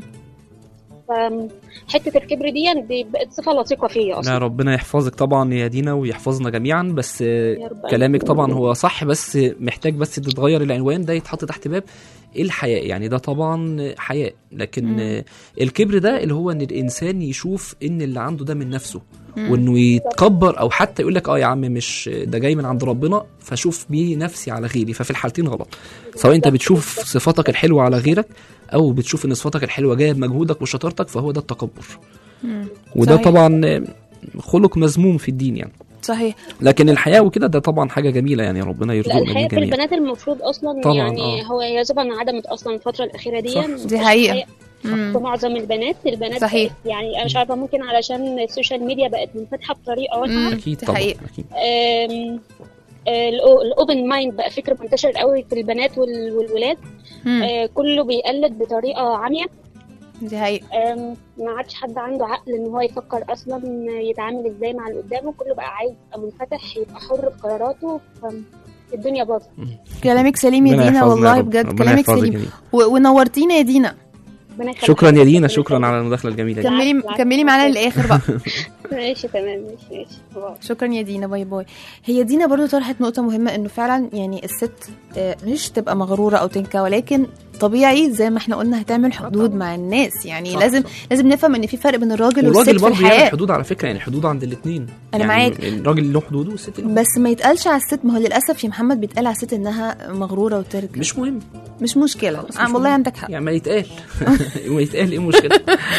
فحته الكبر دي دي بقت صفه لطيفه فيا لا اصلا ربنا يحفظك طبعا يا دينا ويحفظنا جميعا بس آه، يا رب كلامك طبعا هو صح بس محتاج بس تتغير العنوان ده يتحط تحت باب الحياء يعني ده طبعا حياء لكن مم. آه، الكبر ده اللي هو ان الانسان يشوف ان اللي عنده ده من نفسه مم. وانه يتكبر او حتى يقول لك اه يا عم مش ده جاي من عند ربنا فشوف بيه نفسي على غيري ففي الحالتين غلط سواء انت بتشوف صفاتك الحلوه على غيرك او بتشوف ان صفاتك الحلوه جايه بمجهودك وشطارتك فهو ده التكبر مم. وده صحيح. طبعا آه، خلق مذموم في الدين يعني صحيح لكن الحياه وكده ده طبعا حاجه جميله يعني ربنا لا يرزقنا الحقيقه في الجميع البنات المفروض اصلا طبعاً، يعني آه. هو هي طبعا انعدمت اصلا الفتره الاخيره دي صح. مفيش دي حقيقة. حقيقة مم. في معظم البنات البنات صحيح. بقت يعني انا مش عارفه ممكن علشان السوشيال ميديا بقت منفتحه بطريقه واسعه مم. اكيد دي طبعا حقيقة. اكيد آم، آه، الأو- الاوبن مايند بقى فكر منتشر قوي في البنات وال- والولاد مم. آه، كله بيقلد بطريقه عاميه دي حقيقة آم، ما عادش حد عنده عقل ان هو يفكر اصلا يتعامل ازاي مع اللي قدامه كله بقى عايز يبقى منفتح يبقى حر في قراراته فالدنيا باظت كلامك سليم يا ربنا دينا يحفظنا يا والله رب. بجد ربنا كلامك يحفظك سليم يا دينا. و- ونورتينا يا دينا ربنا يخليك. شكرا يا دينا ربنا شكرا يخليك. على المداخله الجميله دي كملي العفو، كملي معانا العفو. للاخر بقى ماشي تمام ماشي ماشي باي. شكرا يا دينا باي باي هي دينا برضو طرحت نقطة مهمة انه فعلا يعني الست آه، مش تبقى مغرورة او تنكا ولكن طبيعي زي ما احنا قلنا هتعمل حدود مع الناس يعني صح، لازم صح. لازم نفهم ان في فرق بين الراجل والست والراجل في برضه يعمل الحياة حدود على فكره يعني حدود عند الاثنين أنا يعني معاك. الراجل له حدوده والست له بس ما يتقالش على الست ما هو للاسف يا محمد بيتقال على الست انها مغروره وتركه مش مهم مش مشكله خلاص، آه مش والله مهم. عندك حق يعني ما يتقال ما يتقال ايه المشكله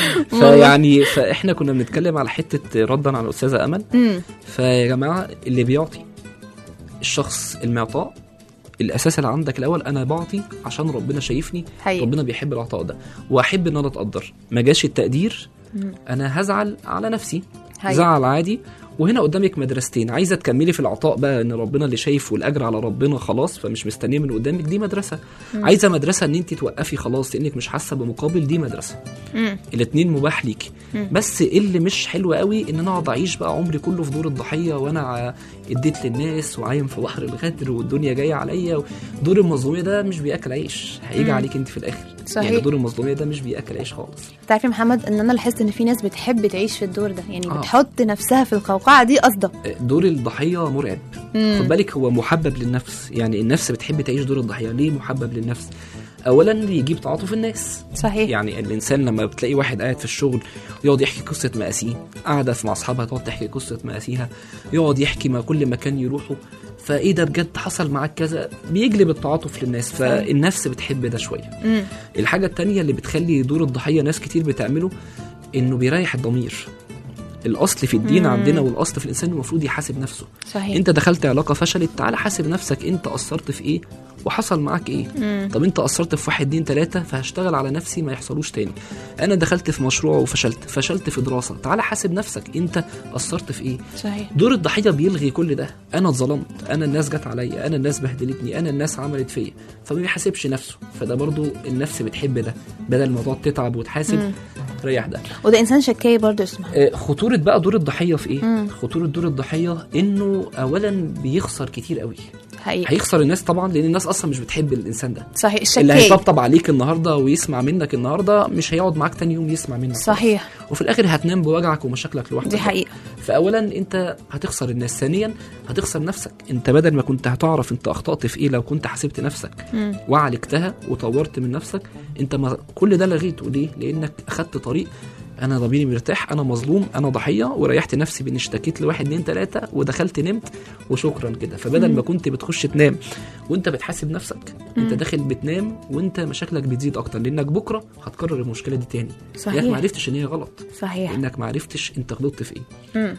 فيعني فاحنا كنا بنتكلم على حته ردا على الاستاذه امل امم فيا جماعه اللي بيعطي الشخص المعطاء الاساس اللي عندك الاول انا بعطي عشان ربنا شايفني حقيقي ربنا بيحب العطاء ده واحب ان انا اتقدر ما جاش التقدير مم. انا هزعل على نفسي حقيقي. زعل عادي وهنا قدامك مدرستين عايزه تكملي في العطاء بقى ان ربنا اللي شايف والاجر على ربنا خلاص فمش مستنيه من قدامك دي مدرسه مم. عايزه مدرسه ان انت توقفي خلاص لانك مش حاسه بمقابل دي مدرسه مم. الاتنين مباح ليكي مم. بس اللي مش حلو قوي ان انا اقعد اعيش بقى عمري كله في دور الضحيه وانا ع- اديت للناس وعايم في بحر الغدر والدنيا جايه عليا دور المظلوميه ده مش بياكل عيش هيجي مم. عليك انت في الاخر صحيح. يعني دور المظلوميه ده مش بياكل عيش خالص تعرفي يا محمد ان انا لاحظت ان في ناس بتحب تعيش في الدور ده يعني آه. بتحط نفسها في القوقعه دي قصده دور الضحيه مرعب مم. خد بالك هو محبب للنفس يعني النفس بتحب تعيش دور الضحيه ليه محبب للنفس اولا بيجيب تعاطف الناس صحيح يعني الانسان لما بتلاقي واحد قاعد في الشغل يقعد يحكي قصه مآسيه قاعده في مع اصحابها تقعد تحكي قصه مآسيها يقعد يحكي ما كل مكان يروحه فايه ده بجد حصل معاك كذا بيجلب التعاطف للناس فالنفس بتحب ده شويه مم. الحاجه التانية اللي بتخلي دور الضحيه ناس كتير بتعمله انه بيريح الضمير الاصل في الدين مم. عندنا والاصل في الانسان المفروض يحاسب نفسه صحيح انت دخلت علاقه فشلت تعال حاسب نفسك انت قصرت في ايه وحصل معاك ايه مم. طب انت قصرت في واحد اتنين تلاته فهشتغل على نفسي ما يحصلوش تاني انا دخلت في مشروع وفشلت فشلت في دراسه تعال حاسب نفسك انت قصرت في ايه صحيح دور الضحيه بيلغي كل ده انا اتظلمت انا الناس جت عليا انا الناس بهدلتني انا الناس عملت فيا فما بيحاسبش نفسه فده برضو النفس بتحب ده بدل ما تقعد تتعب وتحاسب مم. ريح ده وده انسان شكاي برضه اسمها آه، خطورة بقى دور الضحية في ايه؟ مم. خطورة دور الضحية انه اولا بيخسر كتير قوي حقيقي هيخسر الناس طبعا لان الناس اصلا مش بتحب الانسان ده صحيح اللي الشكاي هيطبطب عليك النهارده ويسمع منك النهارده مش هيقعد معاك تاني يوم يسمع منك صحيح وفي الاخر هتنام بوجعك ومشاكلك لوحدك دي حقيقة فاولا انت هتخسر الناس ثانيا هتخسر نفسك انت بدل ما كنت هتعرف انت اخطات في ايه لو كنت حسبت نفسك مم. وعالجتها وطورت من نفسك انت ما كل ده لغيته ليه لانك اخدت طريق انا ضميري مرتاح انا مظلوم انا ضحيه وريحت نفسي بان اشتكيت لواحد اتنين تلاته ودخلت نمت وشكرا كده فبدل مم. ما كنت بتخش تنام وانت بتحاسب نفسك انت مم. داخل بتنام وانت مشاكلك بتزيد اكتر لانك بكره هتكرر المشكله دي تاني صحيح. لانك ما عرفتش ان هي غلط صحيح لانك ما عرفتش انت غلطت في ايه مم.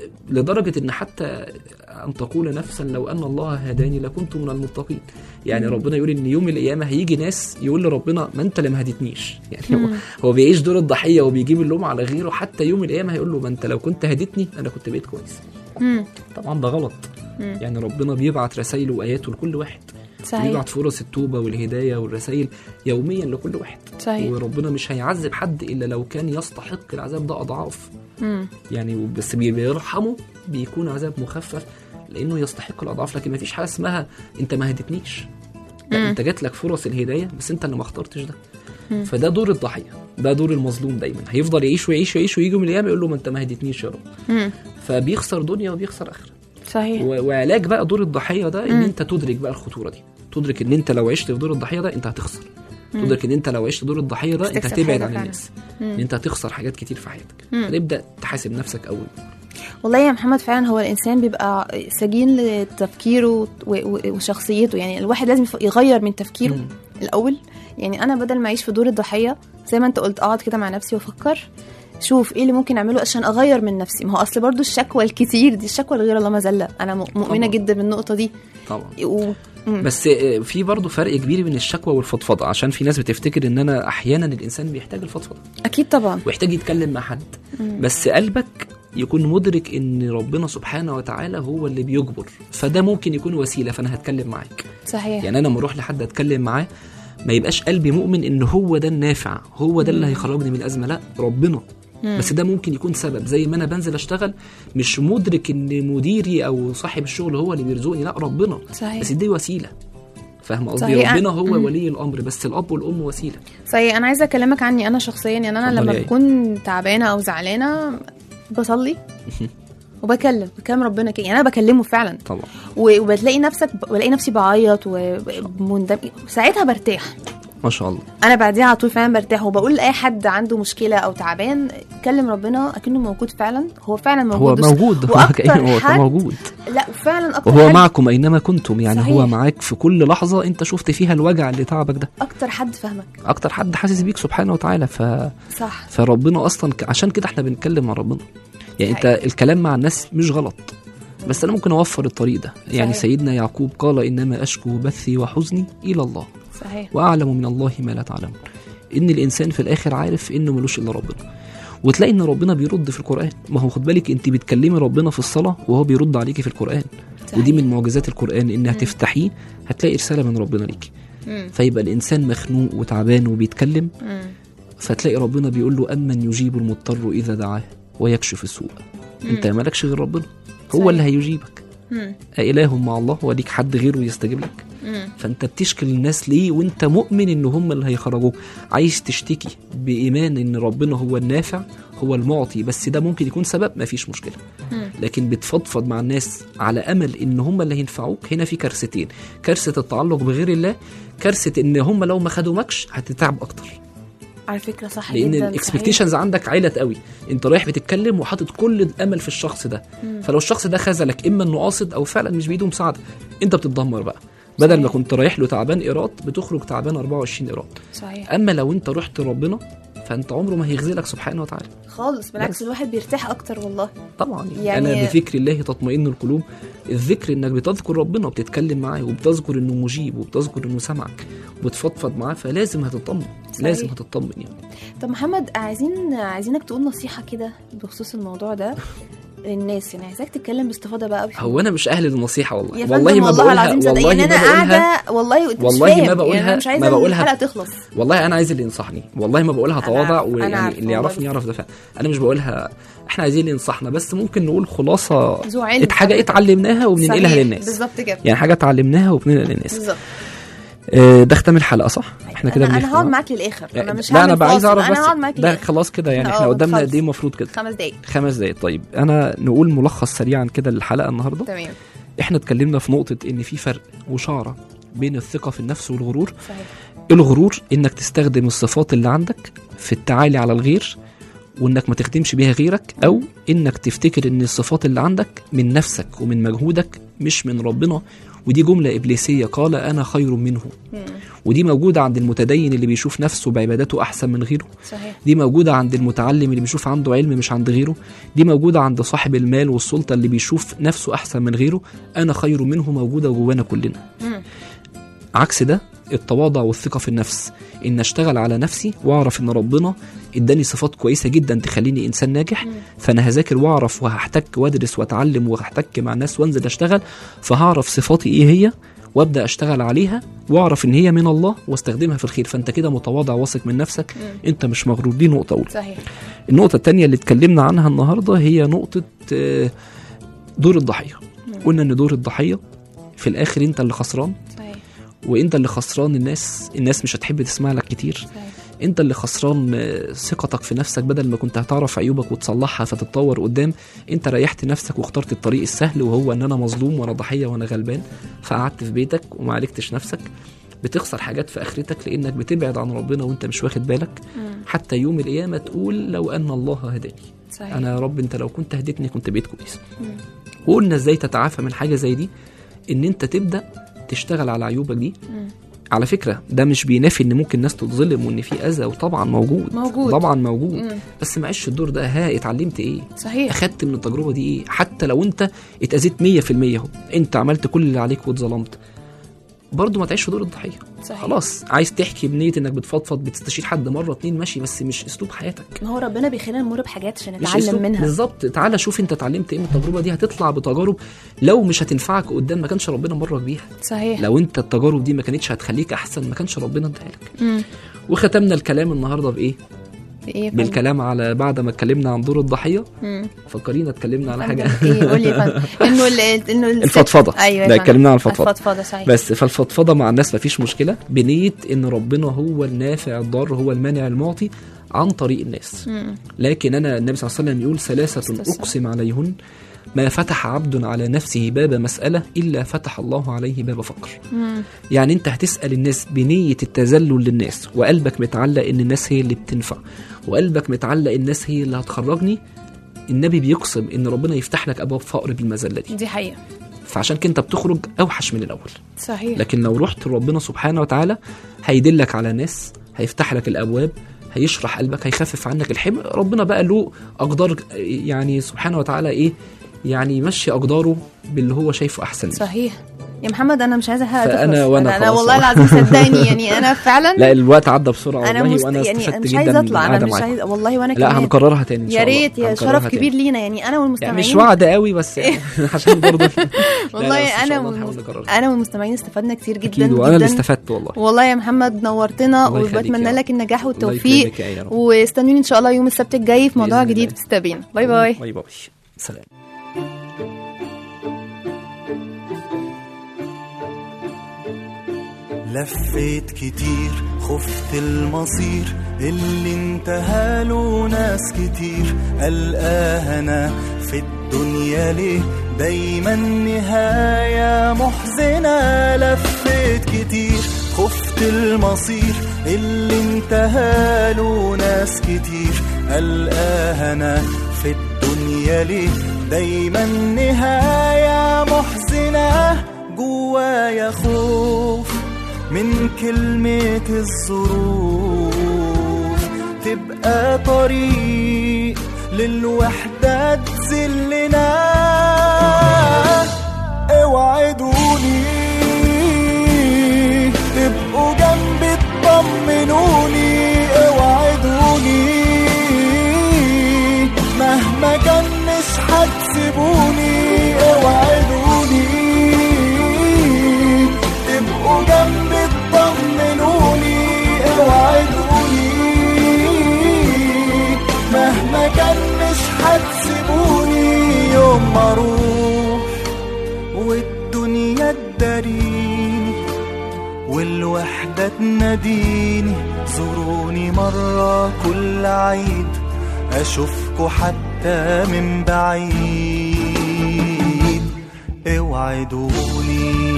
لدرجة إن حتى أن تقول نفسا لو أن الله هداني لكنت من المتقين يعني مم. ربنا يقول إن يوم القيامة هيجي ناس يقول لربنا ما أنت اللي ما هديتنيش يعني هو, مم. هو بيعيش دور الضحية وبيجيب اللوم على غيره حتى يوم القيامة هيقول له ما أنت لو كنت هديتني أنا كنت بقيت كويس مم. طبعا ده غلط مم. يعني ربنا بيبعت رسائله وآياته لكل واحد صحيح بيبعت فرص التوبة والهداية والرسائل يوميا لكل واحد صحيح وربنا مش هيعذب حد إلا لو كان يستحق العذاب ده أضعاف مم. يعني بس بي- بيرحمه بيكون عذاب مخفف لانه يستحق الاضعاف لكن ما فيش حاجه اسمها انت ما هدتنيش لا مم. انت جات لك فرص الهدايه بس انت اللي ما اخترتش ده مم. فده دور الضحيه ده دور المظلوم دايما هيفضل يعيش ويعيش ويعيش ويجي من الايام يقول له ما انت ما هديتنيش يا رب مم. فبيخسر دنيا وبيخسر اخره صحيح و- وعلاج بقى دور الضحيه ده ان مم. انت تدرك بقى الخطوره دي تدرك ان انت لو عشت في دور الضحيه ده انت هتخسر مم. تدرك ان انت لو عشت دور الضحيه ده مش انت تكسب هتبعد حاجة عن فعلا. الناس مم. ان انت هتخسر حاجات كتير في حياتك مم. فتبدا تحاسب نفسك اول والله يا محمد فعلا هو الانسان بيبقى سجين لتفكيره و- و- وشخصيته يعني الواحد لازم يف- يغير من تفكيره مم. الاول يعني انا بدل ما اعيش في دور الضحيه زي ما انت قلت اقعد كده مع نفسي وافكر شوف ايه اللي ممكن اعمله عشان اغير من نفسي ما هو اصل برضو الشكوى الكتير دي الشكوى الغير الله مذله انا م- مؤمنه طبعا. جدا بالنقطه دي طبعا و... مم. بس آه، في برضه فرق كبير بين الشكوى والفضفضه عشان في ناس بتفتكر ان انا احيانا الانسان بيحتاج الفضفضه اكيد طبعا ويحتاج يتكلم مع حد مم. بس قلبك يكون مدرك ان ربنا سبحانه وتعالى هو اللي بيجبر فده ممكن يكون وسيله فانا هتكلم معاك صحيح يعني انا لما اروح لحد اتكلم معاه ما يبقاش قلبي مؤمن ان هو ده النافع هو ده اللي مم. هيخرجني من الازمه لا ربنا مم. بس ده ممكن يكون سبب زي ما انا بنزل اشتغل مش مدرك ان مديري او صاحب الشغل هو اللي بيرزقني لا ربنا صحيح بس دي وسيله فاهم قصدي صحيح. ربنا هو مم. ولي الامر بس الاب والام وسيله صحيح انا عايزه اكلمك عني انا شخصيا يعني انا اتفضلي لما يا بكون تعبانه او زعلانه بصلي وبكلم بكلم ربنا كده يعني انا بكلمه فعلا طبعا و- وبتلاقي نفسك بلاقي نفسي بعيط ومندم ساعتها برتاح ما شاء الله انا بعديها على طول فعلا برتاح وبقول لاي حد عنده مشكله او تعبان كلم ربنا اكنه موجود فعلا هو فعلا هو موجود موجود هو واكتر كأنه هو حد موجود لا فعلا اكتر وهو حد معكم اينما كنتم يعني صحيح. هو معاك في كل لحظه انت شفت فيها الوجع اللي تعبك ده اكتر حد فاهمك اكتر حد حاسس بيك سبحانه وتعالى ف... صح فربنا اصلا ك... عشان كده احنا بنتكلم مع ربنا يعني انت صحيح. الكلام مع الناس مش غلط بس انا ممكن اوفر الطريق ده يعني صحيح. سيدنا يعقوب قال انما اشكو بثي وحزني الى الله صحيح واعلم من الله ما لا تعلمون ان الانسان في الاخر عارف انه ملوش الا ربنا وتلاقي ان ربنا بيرد في القران ما هو خد بالك انت بتكلمي ربنا في الصلاه وهو بيرد عليكي في القران صحيح. ودي من معجزات القران ان هتفتحيه هتلاقي رساله من ربنا ليكي مم. فيبقى الانسان مخنوق وتعبان وبيتكلم مم. فتلاقي ربنا بيقول له امن يجيب المضطر اذا دعاه ويكشف السوء انت مالكش غير ربنا هو صحيح. اللي هيجيبك مم. أإله مع الله وليك حد غيره يستجيب لك مم. فانت بتشكي الناس ليه وانت مؤمن ان هم اللي هيخرجوك عايز تشتكي بايمان ان ربنا هو النافع هو المعطي بس ده ممكن يكون سبب ما فيش مشكله مم. لكن بتفضفض مع الناس على امل ان هم اللي هينفعوك هنا في كارثتين كارثه التعلق بغير الله كارثه ان هم لو ما خدومكش هتتعب اكتر على فكره صح لان جدا الاكسبكتيشنز عندك عالت قوي انت رايح بتتكلم وحاطط كل الامل في الشخص ده مم. فلو الشخص ده خذلك اما انه قاصد او فعلا مش بايده مساعده انت بتتدمر بقى بدل ما صحيح. كنت رايح له تعبان ايراد بتخرج تعبان 24 ايراد صحيح اما لو انت رحت ربنا فانت عمره ما هيخذلك سبحانه وتعالى خالص بالعكس بس. الواحد بيرتاح اكتر والله طبعا يعني, يعني- انا بذكر الله تطمئن القلوب الذكر انك بتذكر ربنا وبتتكلم معاه وبتذكر انه مجيب وبتذكر انه سمعك وبتفضفض معاه فلازم هتطمن صحيح. لازم هتطمن يعني طب محمد عايزين عايزينك تقول نصيحه كده بخصوص الموضوع ده للناس يعني عايزاك تتكلم باستفاضه بقى قوي هو انا مش اهل للنصيحه والله يا والله فندم ما والله بقولها العظيم صدق والله يعني ما انا بقولها قاعده والله انت مش والله ما فاهم. يعني بقولها- انا مش عايزه ما بقولها- الحلقه تخلص والله انا عايز اللي ينصحني والله ما بقولها أنا تواضع عارفة، أنا ويعني عارفة اللي والله يعرفني يعرف ده فعلا انا مش بقولها احنا عايزين اللي ينصحنا بس ممكن نقول خلاصه ذو علم ات- حاجه اتعلمناها وبننقلها صحيح، للناس بالظبط كده يعني حاجه اتعلمناها وبننقلها للناس بالظبط آه، ده ختام الحلقه صح احنا كده انا انا بنختم هقعد ها؟ معاك للاخر انا مش لا انا هعمل بقى عايز فاصل، اعرف انا هقعد معاك بس ده للاخر خلاص كده يعني احنا اه، قدامنا خلص. قد ايه المفروض كده خمس دقايق خمس دقايق طيب انا نقول ملخص سريعا كده للحلقه النهارده تمام احنا اتكلمنا في نقطه ان في فرق وشعره بين الثقه في النفس والغرور صحيح الغرور انك تستخدم الصفات اللي عندك في التعالي على الغير وانك ما تخدمش بيها غيرك او انك تفتكر ان الصفات اللي عندك من نفسك ومن مجهودك مش من ربنا ودي جملة إبليسية قال أنا خير منه مم. ودي موجودة عند المتدين اللي بيشوف نفسه بعبادته أحسن من غيره صحيح دي موجودة عند المتعلم اللي بيشوف عنده علم مش عند غيره دي موجودة عند صاحب المال والسلطة اللي بيشوف نفسه أحسن من غيره أنا خير منه موجودة جوانا كلنا مم. عكس ده التواضع والثقة في النفس إن أشتغل على نفسي وأعرف إن ربنا إداني صفات كويسة جدا تخليني إنسان ناجح فأنا هذاكر وأعرف وهحتك وأدرس وأتعلم وهحتك مع الناس وأنزل أشتغل فهعرف صفاتي إيه هي وابدا اشتغل عليها واعرف ان هي من الله واستخدمها في الخير فانت كده متواضع واثق من نفسك انت مش مغرور دي نقطه اولى صحيح النقطه الثانيه اللي اتكلمنا عنها النهارده هي نقطه آه، دور الضحيه قلنا ان دور الضحيه في الاخر انت اللي خسران صحيح وانت اللي خسران الناس الناس مش هتحب تسمع لك كتير صحيح انت اللي خسران آه، ثقتك في نفسك بدل ما كنت هتعرف عيوبك وتصلحها فتتطور قدام انت ريحت نفسك واخترت الطريق السهل وهو ان انا مظلوم وانا ضحيه وانا غلبان فقعدت في بيتك وما عالجتش نفسك بتخسر حاجات في اخرتك لانك بتبعد عن ربنا وانت مش واخد بالك حتى يوم القيامه تقول لو ان الله هداني صحيح انا يا رب انت لو كنت هديتني كنت بقيت كويس وقلنا ازاي تتعافى من حاجه زي دي ان انت تبدا تشتغل على عيوبك دي مم. على فكره ده مش بينافي ان ممكن ناس تتظلم وان في اذى وطبعا موجود موجود. طبعا موجود مم. بس معيش الدور ده ها اتعلمت ايه صحيح اخدت من التجربه دي ايه حتى لو انت اتاذيت 100% اهو انت عملت كل اللي عليك واتظلمت برضه ما تعيش في دور الضحيه صحيح خلاص عايز تحكي بنيه انك بتفضفض بتستشير حد مره اتنين ماشي بس مش اسلوب حياتك ما هو ربنا بيخلينا نمر بحاجات عشان مش نتعلم أسلوب- منها بالظبط تعالى شوف انت اتعلمت ايه من التجربه دي هتطلع بتجارب لو مش هتنفعك قدام ما كانش ربنا مرك بيها صحيح لو انت التجارب دي ما كانتش هتخليك احسن ما كانش ربنا اداها لك مم. وختمنا الكلام النهارده بايه في ايه يا فندم؟ بالكلام على بعد ما اتكلمنا عن دور الضحيه مم. فكرينا اتكلمنا على فندم، حاجه ايه قول لي يا فندم انه ال- انه الست- الفضفضه ايوه يا لا فندم. اتكلمنا عن الفضفضه الفضفضه صحيح بس فالفضفضه مع الناس مفيش مشكله بنيه ان ربنا هو النافع الضار هو المانع المعطي عن طريق الناس مم. لكن انا النبي صلى الله عليه وسلم يقول ثلاثه استسلم. اقسم عليهن ما فتح عبد على نفسه باب مساله الا فتح الله عليه باب فقر مم. يعني انت هتسال الناس بنيه التذلل للناس وقلبك متعلق ان الناس هي اللي بتنفع وقلبك متعلق الناس هي اللي هتخرجني النبي بيقسم ان ربنا يفتح لك ابواب فقر بالمذله دي دي حقيقه فعشان كده انت بتخرج اوحش من الاول صحيح لكن لو رحت لربنا سبحانه وتعالى هيدلك على ناس هيفتح لك الابواب هيشرح قلبك هيخفف عنك الحمل ربنا بقى له اقدار يعني سبحانه وتعالى ايه يعني يمشي اقداره باللي هو شايفه احسن ليه. صحيح يا محمد انا مش عايزه الحلقه فأنا تخلص وأنا انا, أنا خلاص. والله العظيم صدقني يعني انا فعلا لا الوقت عدى بسرعه انا والله مست... وانا يعني استفدت مش جدا عايزه من اطلع انا القعدة مش معاكم. عايزه والله وانا لا كمان هنكررها تاني ان شاء يا الله ريت يا هنكررها شرف تاني. كبير لينا يعني انا يعني والمستمعين مش وعد قوي بس يعني عشان برضه لا، لا، والله بس إن شاء انا الله والمس- نحاول نكررها. انا والمستمعين استفدنا كتير جدا اكيد وانا اللي جدا استفدت والله والله يا محمد نورتنا الله يخليك وبتمنى يا رب. لك النجاح الله والتوفيق يكرمك يا رب. واستنوني ان شاء الله يوم السبت الجاي في موضوع بإذن جديد الله. في ستابين باي باي باي باي سلام لفيت كتير خفت المصير اللي انتهى له ناس كتير ألقاها أنا في الدنيا ليه دايما نهاية محزنة لفيت كتير خفت المصير اللي انتهى له ناس كتير ألقاها أنا في الدنيا ليه دايما نهاية محزنة جوايا خوف من كلمة الظروف تبقى طريق للوحدة تذلنا اوعدوني تبقوا جنبي تطمنوني اوعدوني مهما كان مش هتسيبوني اوعدوني تبقوا جنبي تطمنوني اوعدوني مهما كان مش هتسيبوني يوم ما اروح والدنيا تداريني والوحدة تناديني زوروني مرة كل عيد أشوفكوا حتى من بعيد اوعدوني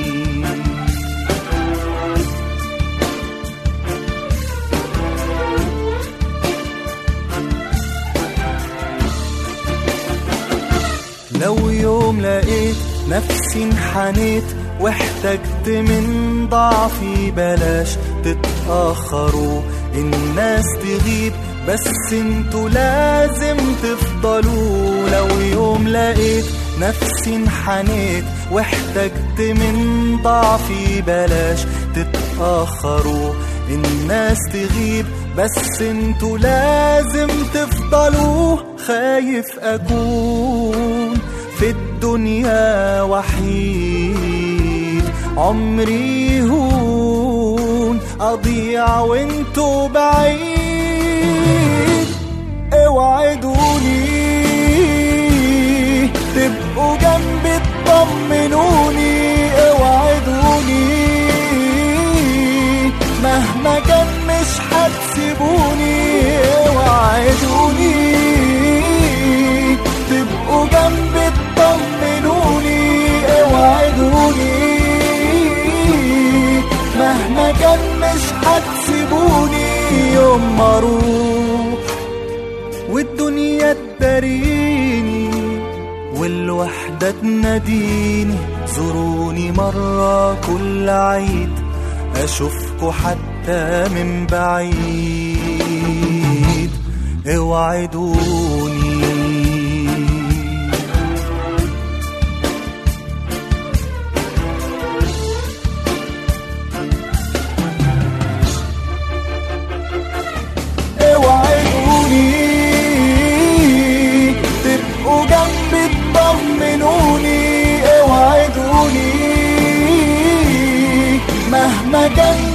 لو يوم لقيت نفسي انحنيت واحتجت من ضعفي بلاش تتأخروا الناس تغيب بس انتوا لازم تفضلوا لو يوم لقيت نفسي انحنيت واحتجت من ضعفي بلاش تتأخروا الناس تغيب بس انتوا لازم تفضلوا خايف اكون في الدنيا وحيد عمري هون اضيع وانتوا بعيد اوعدوني تبقوا جنبي تطمنوني اوعدوني مهما كان مش هتسيبوني اوعدوني تبقوا جنبي تطمنوني اوعدوني مهما كان مش هتسيبوني يوم ما اروح والدنيا تداريني والوحدة تناديني زوروني مرة كل عيد أشوفكوا حتى من بعيد اوعدوني اوعدوني تبقوا جنبي تطمنوني اوعدوني مهما كان